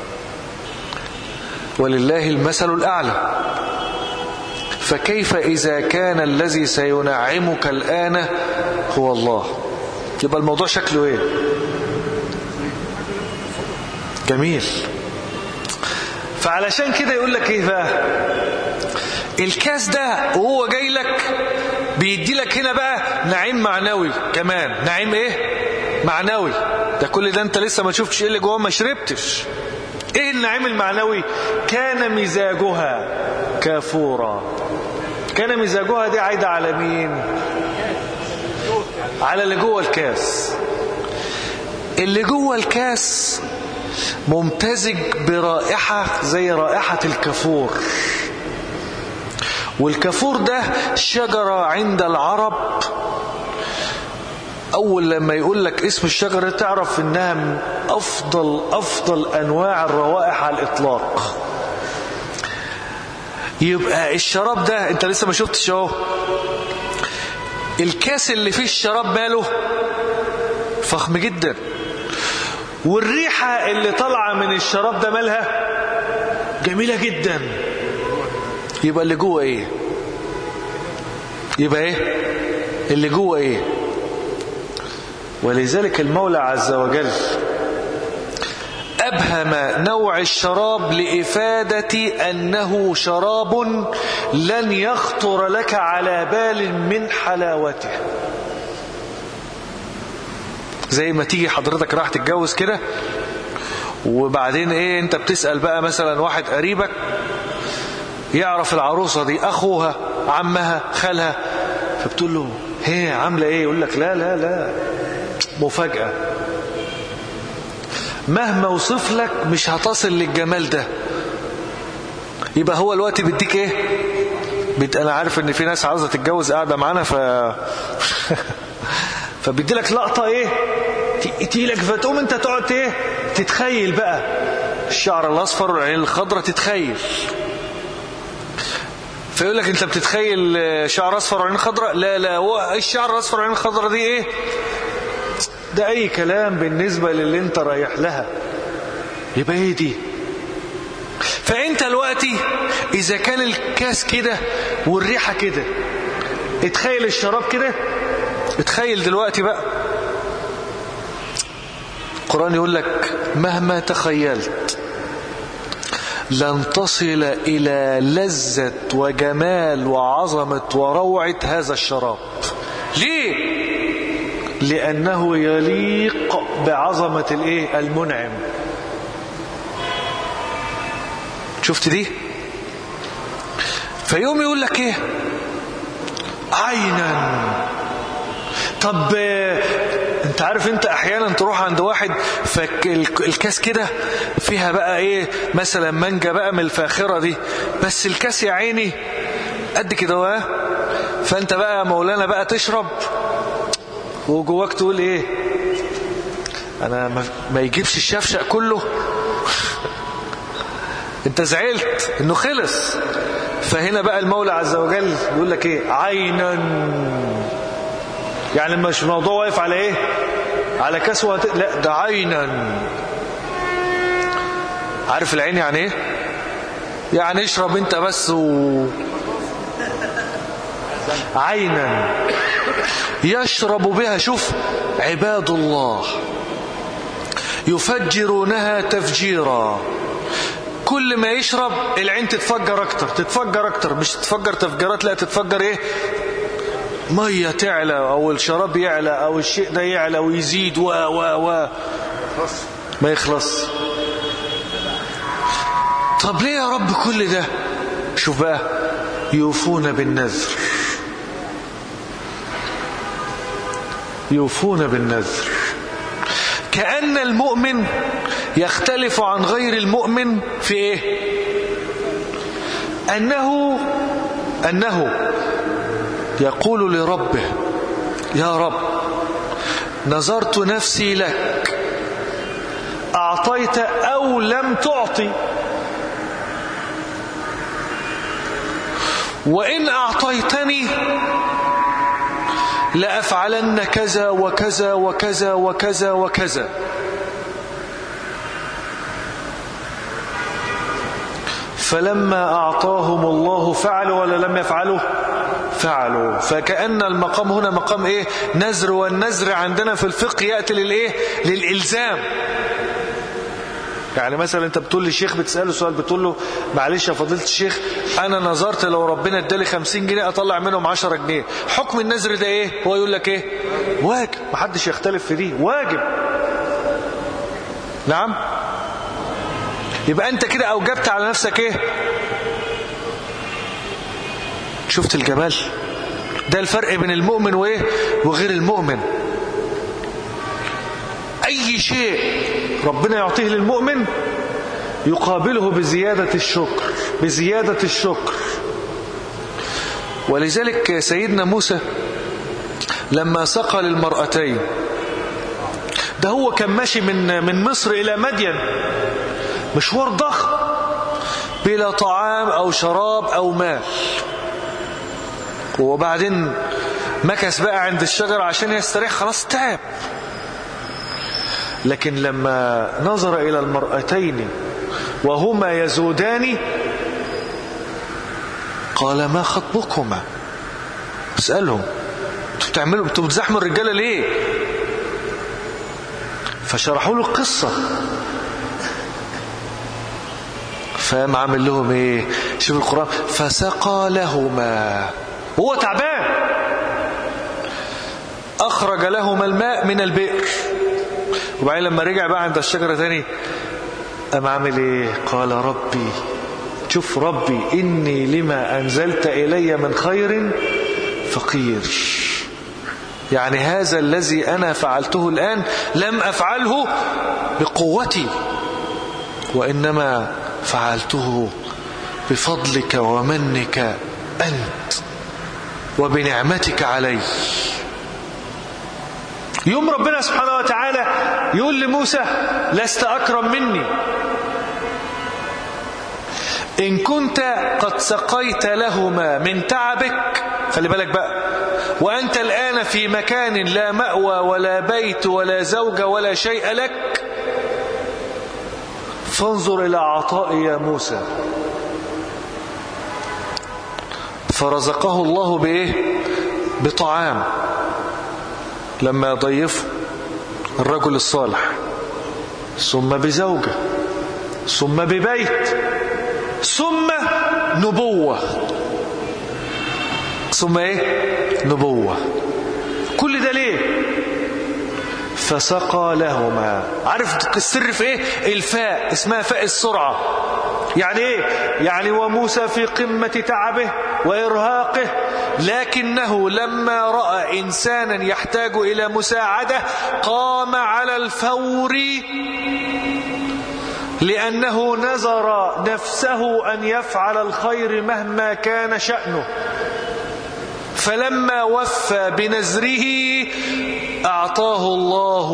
ولله المثل الأعلى فكيف إذا كان الذي سينعمك الآن هو الله يبقى الموضوع شكله ايه جميل فعلشان كده يقول لك ايه بقى الكاس ده وهو جاي لك بيدي لك هنا بقى نعيم معنوي كمان نعيم ايه معنوي ده كل ده انت لسه ما شفتش ايه اللي جواه ما شربتش ايه النعيم المعنوي كان مزاجها كافورا كان مزاجها دي عايدة على مين على اللي جوه الكاس اللي جوه الكاس ممتزج برائحة زي رائحة الكافور والكافور ده شجرة عند العرب أول لما يقول لك اسم الشجرة تعرف إنها من أفضل أفضل أنواع الروائح على الإطلاق يبقى الشراب ده أنت لسه ما شفتش أهو الكاس اللي فيه الشراب ماله فخم جدا والريحة اللي طالعة من الشراب ده مالها جميلة جدا يبقى اللي جوه ايه يبقى ايه اللي جوه ايه ولذلك المولى عز وجل أبهم نوع الشراب لإفادة أنه شراب لن يخطر لك على بال من حلاوته زي ما تيجي حضرتك راح تتجوز كده وبعدين ايه انت بتسأل بقى مثلا واحد قريبك يعرف العروسة دي أخوها عمها خالها فبتقول له هي عاملة ايه يقول لك لا لا لا مفاجأة مهما اوصف لك مش هتصل للجمال ده يبقى هو الوقت بيديك ايه بيد... انا عارف ان في ناس عاوزة تتجوز قاعدة معانا ف فبيدي لك لقطة ايه تقيلك فتقوم انت تقعد ايه تتخيل بقى الشعر الاصفر والعين الخضراء تتخيل فيقول لك انت بتتخيل شعر اصفر وعين خضراء لا لا هو الشعر الاصفر وعين الخضراء دي ايه ده اي كلام بالنسبة للي انت رايح لها يبقى ايه دي فانت دلوقتي اذا كان الكاس كده والريحة كده اتخيل الشراب كده اتخيل دلوقتي بقى القرآن يقول لك مهما تخيلت لن تصل إلى لذة وجمال وعظمة وروعة هذا الشراب ليه؟ لأنه يليق بعظمة الايه المنعم شفت دي فيوم يقول لك ايه عينا طب انت عارف انت احيانا تروح عند واحد فالكاس كده فيها بقى ايه مثلا مانجا بقى من الفاخره دي بس الكاس يا عيني قد كده اهو فانت بقى مولانا بقى تشرب وجواك تقول ايه انا ما يجيبش الشفشق كله انت زعلت انه خلص فهنا بقى المولى عز وجل يقول لك ايه عينا يعني مش الموضوع واقف على ايه على كاس وهت... لا ده عينا عارف العين يعني ايه يعني اشرب انت بس و... عينا يشرب بها شوف عباد الله يفجرونها تفجيرا كل ما يشرب العين تتفجر اكتر تتفجر اكتر مش تتفجر تفجيرات لا تتفجر ايه مية تعلى او الشراب يعلى او الشيء ده يعلى ويزيد و و و ما يخلص طب ليه يا رب كل ده شوف بقى يوفون بالنذر يوفون بالنذر كأن المؤمن يختلف عن غير المؤمن في ايه أنه أنه يقول لربه يا رب نظرت نفسي لك أعطيت أو لم تعطي وإن أعطيتني لأفعلن كذا وكذا وكذا وكذا وكذا فلما أعطاهم الله فعلوا ولا لم يفعلوا فعلوا فكأن المقام هنا مقام إيه نزر والنزر عندنا في الفقه يأتي للإيه للإلزام يعني مثلا انت بتقول للشيخ بتسأله سؤال بتقول له معلش يا فضيلة الشيخ انا نظرت لو ربنا ادالي 50 جنيه اطلع منهم 10 جنيه حكم النذر ده ايه هو يقول لك ايه واجب محدش يختلف في دي واجب نعم يبقى انت كده اوجبت على نفسك ايه شفت الجمال ده الفرق بين المؤمن وايه وغير المؤمن اي شيء ربنا يعطيه للمؤمن يقابله بزيادة الشكر بزيادة الشكر ولذلك سيدنا موسى لما سقى للمرأتين ده هو كان ماشي من من مصر إلى مدين مشوار ضخم بلا طعام أو شراب أو ماء وبعدين مكث بقى عند الشجرة عشان يستريح خلاص تعب لكن لما نظر إلى المرأتين وهما يزودان قال ما خطبكما اسألهم انتوا بتعملوا انتوا بتزحموا الرجالة ليه فشرحوا له القصة فقام عامل لهم ايه شوف القرآن فسقى لهما هو تعبان أخرج لهما الماء من البئر وبعدين لما رجع بقى عند الشجرة تاني قام عامل ايه قال ربي شوف ربي إني لما أنزلت إلي من خير فقير يعني هذا الذي أنا فعلته الآن لم أفعله بقوتي وإنما فعلته بفضلك ومنك أنت وبنعمتك علي يوم ربنا سبحانه وتعالى يقول لموسى لست أكرم مني إن كنت قد سقيت لهما من تعبك خلي بالك بقى وأنت الآن في مكان لا مأوى ولا بيت ولا زوجة ولا شيء لك فانظر إلى عطائي يا موسى فرزقه الله بإيه بطعام لما يضيفه الرجل الصالح ثم بزوجة ثم ببيت ثم نبوة ثم ايه نبوة كل ده ليه فسقى لهما عارف السر في ايه الفاء اسمها فاء السرعة يعني ايه يعني وموسى في قمة تعبه وإرهاقه لكنه لما رأى إنسانا يحتاج إلى مساعدة قام على الفور لأنه نذر نفسه أن يفعل الخير مهما كان شأنه فلما وفى بنذره أعطاه الله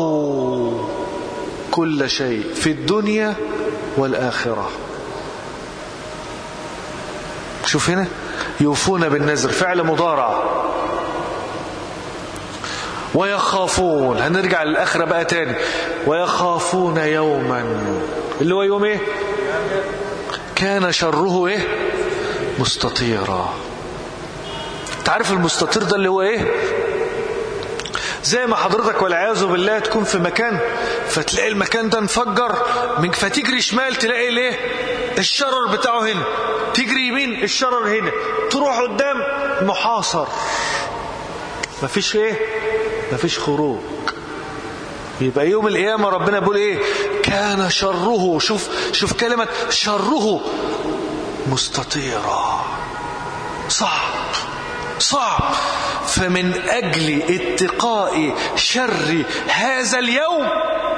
كل شيء في الدنيا والآخرة شوف هنا يوفون بالنذر فعل مضارع ويخافون هنرجع للآخرة بقى تاني ويخافون يوما اللي هو يوم ايه كان شره ايه مستطيرا تعرف المستطير ده اللي هو ايه زي ما حضرتك والعياذ بالله تكون في مكان فتلاقي المكان ده انفجر من فتجري شمال تلاقي ليه الشرر بتاعه هنا تجري يمين الشرر هنا تروح قدام محاصر مفيش ايه مفيش خروج يبقى يوم القيامة ربنا بيقول ايه كان شره شوف شوف كلمة شره مستطيرا صعب صعب فمن أجل اتقاء شر هذا اليوم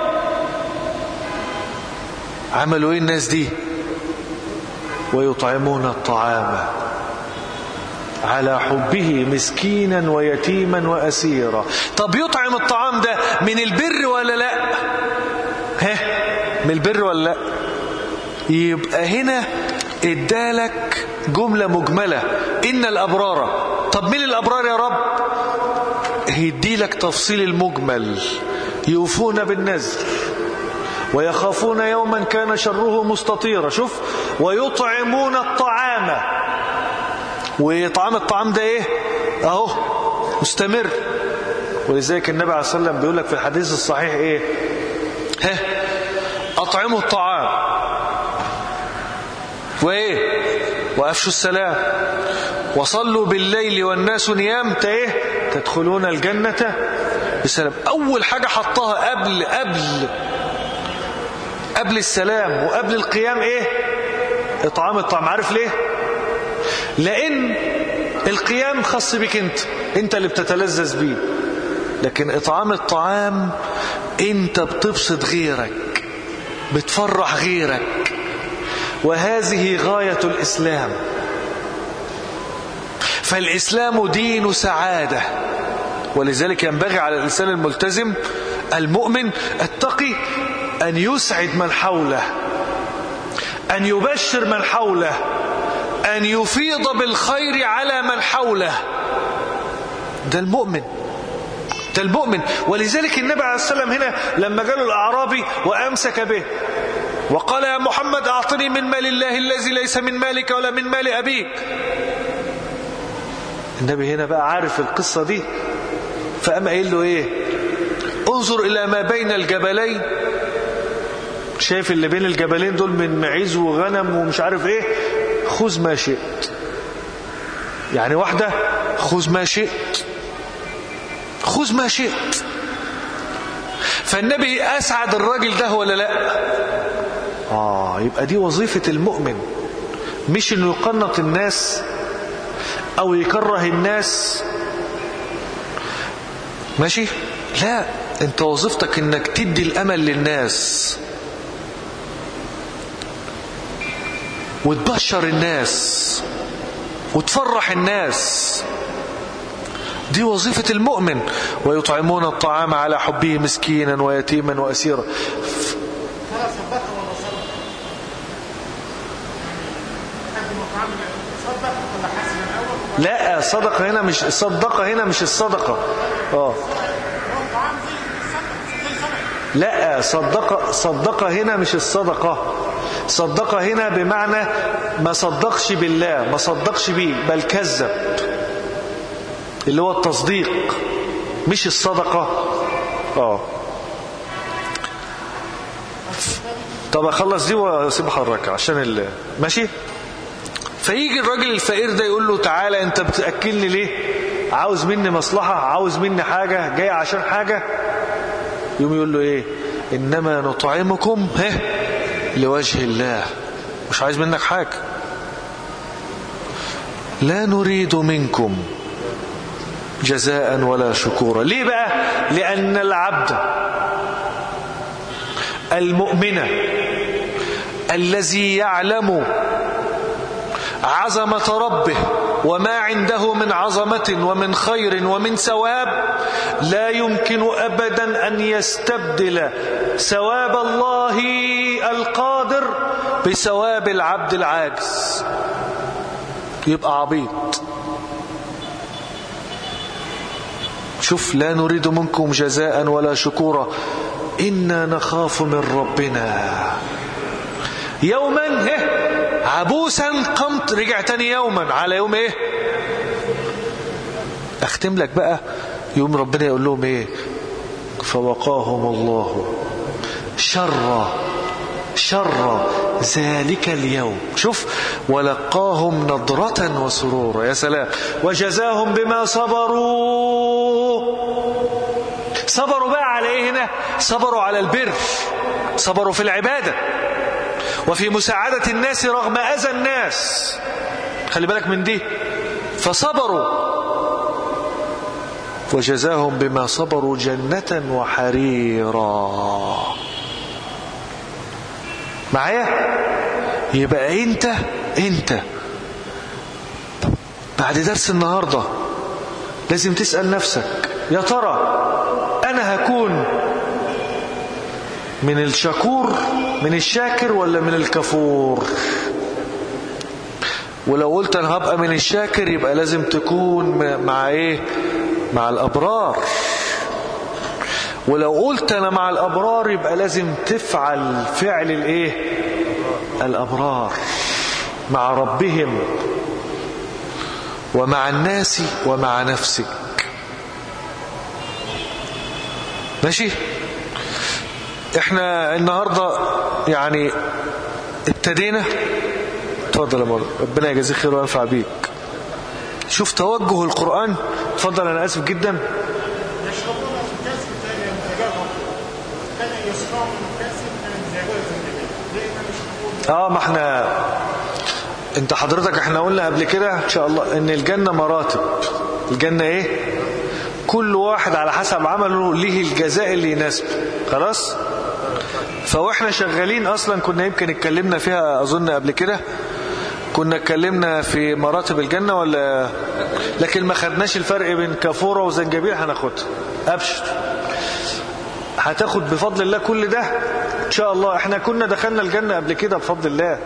عملوا ايه الناس دي ويطعمون الطعام على حبه مسكينا ويتيما وأسيرا طب يطعم الطعام ده من البر ولا لا ها من البر ولا لا يبقى هنا ادالك جملة مجملة إن الأبرار طب مين الأبرار يا رب هيديلك تفصيل المجمل يوفون بالنذر ويخافون يوما كان شره مستطيرا شوف ويطعمون الطعام وطعام الطعام ده ايه اهو مستمر ولذلك النبي عليه الصلاه والسلام بيقول لك في الحديث الصحيح ايه ها اطعموا الطعام وايه وافشوا السلام وصلوا بالليل والناس نيام ايه تدخلون الجنه بسلام اول حاجه حطها قبل قبل قبل السلام وقبل القيام ايه اطعام الطعام عارف ليه لان القيام خاص بك انت انت اللي بتتلذذ بيه لكن اطعام الطعام انت بتبسط غيرك بتفرح غيرك وهذه غاية الإسلام فالإسلام دين سعادة ولذلك ينبغي على الإنسان الملتزم المؤمن التقي أن يسعد من حوله أن يبشر من حوله أن يفيض بالخير على من حوله ده المؤمن ده المؤمن ولذلك النبي عليه السلام هنا لما قالوا الأعرابي وأمسك به وقال يا محمد أعطني من مال الله الذي ليس من مالك ولا من مال أبيك النبي هنا بقى عارف القصة دي فقام قايل له ايه انظر الى ما بين الجبلين شايف اللي بين الجبلين دول من معيز وغنم ومش عارف ايه خذ ما شئت يعني واحدة خذ ما شئت خذ ما شئت فالنبي أسعد الراجل ده ولا لا آه يبقى دي وظيفة المؤمن مش انه يقنط الناس او يكره الناس ماشي لا انت وظيفتك انك تدي الامل للناس وتبشر الناس وتفرح الناس دي وظيفة المؤمن ويطعمون الطعام على حبه مسكينا ويتيما وأسيرا لا صدقة هنا مش الصدقة هنا مش الصدقة اه لا صدقة صدقة هنا مش الصدقة صدق هنا بمعنى ما صدقش بالله ما صدقش بيه بل كذب اللي هو التصديق مش الصدقة اه طب اخلص دي واسيب حضرتك عشان ال... ماشي فيجي الراجل الفقير ده يقول له تعالى انت بتاكلني ليه عاوز مني مصلحه عاوز مني حاجه جاي عشان حاجه يقوم يقول له ايه انما نطعمكم ها لوجه الله مش عايز منك حاجه لا نريد منكم جزاء ولا شكورا ليه بقى لان العبد المؤمن الذي يعلم عظمة ربه وما عنده من عظمة ومن خير ومن ثواب لا يمكن أبدا أن يستبدل ثواب الله القادر بثواب العبد العاجز يبقى عبيط شوف لا نريد منكم جزاء ولا شكورا إنا نخاف من ربنا يوما هه عبوسا قمت رجع تاني يوما على يوم ايه اختم لك بقى يوم ربنا يقول لهم ايه فوقاهم الله شر شر ذلك اليوم شوف ولقاهم نضرة وسرورا يا سلام وجزاهم بما صبروا صبروا بقى على ايه هنا صبروا على البر صبروا في العبادة وفي مساعدة الناس رغم أذى الناس خلي بالك من دي فصبروا وجزاهم بما صبروا جنة وحريرا معايا يبقى انت انت بعد درس النهاردة لازم تسأل نفسك يا ترى أنا هكون من الشكور من الشاكر ولا من الكفور ولو قلت أنا هبقى من الشاكر يبقى لازم تكون مع إيه مع الأبرار ولو قلت أنا مع الأبرار يبقى لازم تفعل فعل الإيه الأبرار مع ربهم ومع الناس ومع نفسك ماشي احنا النهاردة يعني ابتدينا اتفضل يا مولانا ربنا يجازيك خير وينفع بيك شوف توجه القرآن اتفضل انا اسف جدا يشربون من كاس ثاني يتجرب كان يشرب من كاس زجاجة دائما يشربون اه ما احنا انت حضرتك احنا قلنا قبل كده ان شاء الله ان الجنة مراتب الجنة ايه كل واحد على حسب عمله ليه الجزاء اللي يناسبه خلاص فواحنا شغالين اصلا كنا يمكن اتكلمنا فيها اظن قبل كده كنا اتكلمنا في مراتب الجنة ولا لكن ما خدناش الفرق بين كافورة وزنجبيل هناخدها ابشر هتاخد بفضل الله كل ده ان شاء الله احنا كنا دخلنا الجنة قبل كده بفضل الله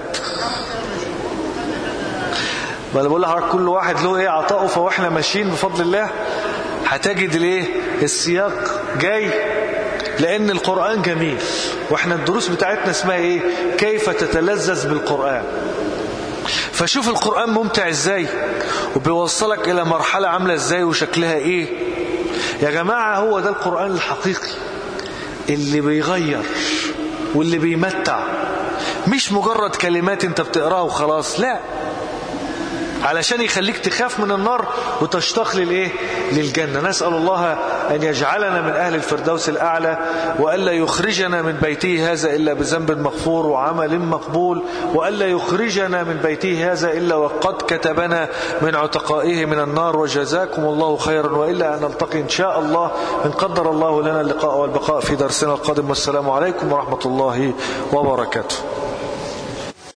ما انا بقول لحضرتك كل واحد له ايه عطاؤه فواحنا ماشيين بفضل الله هتجد الايه السياق جاي لان القرآن جميل واحنا الدروس بتاعتنا اسمها ايه كيف تتلذذ بالقرآن فشوف القرآن ممتع ازاي وبيوصلك الى مرحلة عاملة ازاي وشكلها ايه يا جماعة هو ده القرآن الحقيقي اللي بيغير واللي بيمتع مش مجرد كلمات انت بتقراها وخلاص لا علشان يخليك تخاف من النار وتشتاق للايه للجنة نسأل الله أن يجعلنا من أهل الفردوس الأعلى وألا يخرجنا من بيته هذا إلا بذنب مغفور وعمل مقبول وألا يخرجنا من بيته هذا إلا وقد كتبنا من عتقائه من النار وجزاكم الله خيرا وإلا أن نلتقي إن شاء الله إن قدر الله لنا اللقاء والبقاء في درسنا القادم والسلام عليكم ورحمة الله وبركاته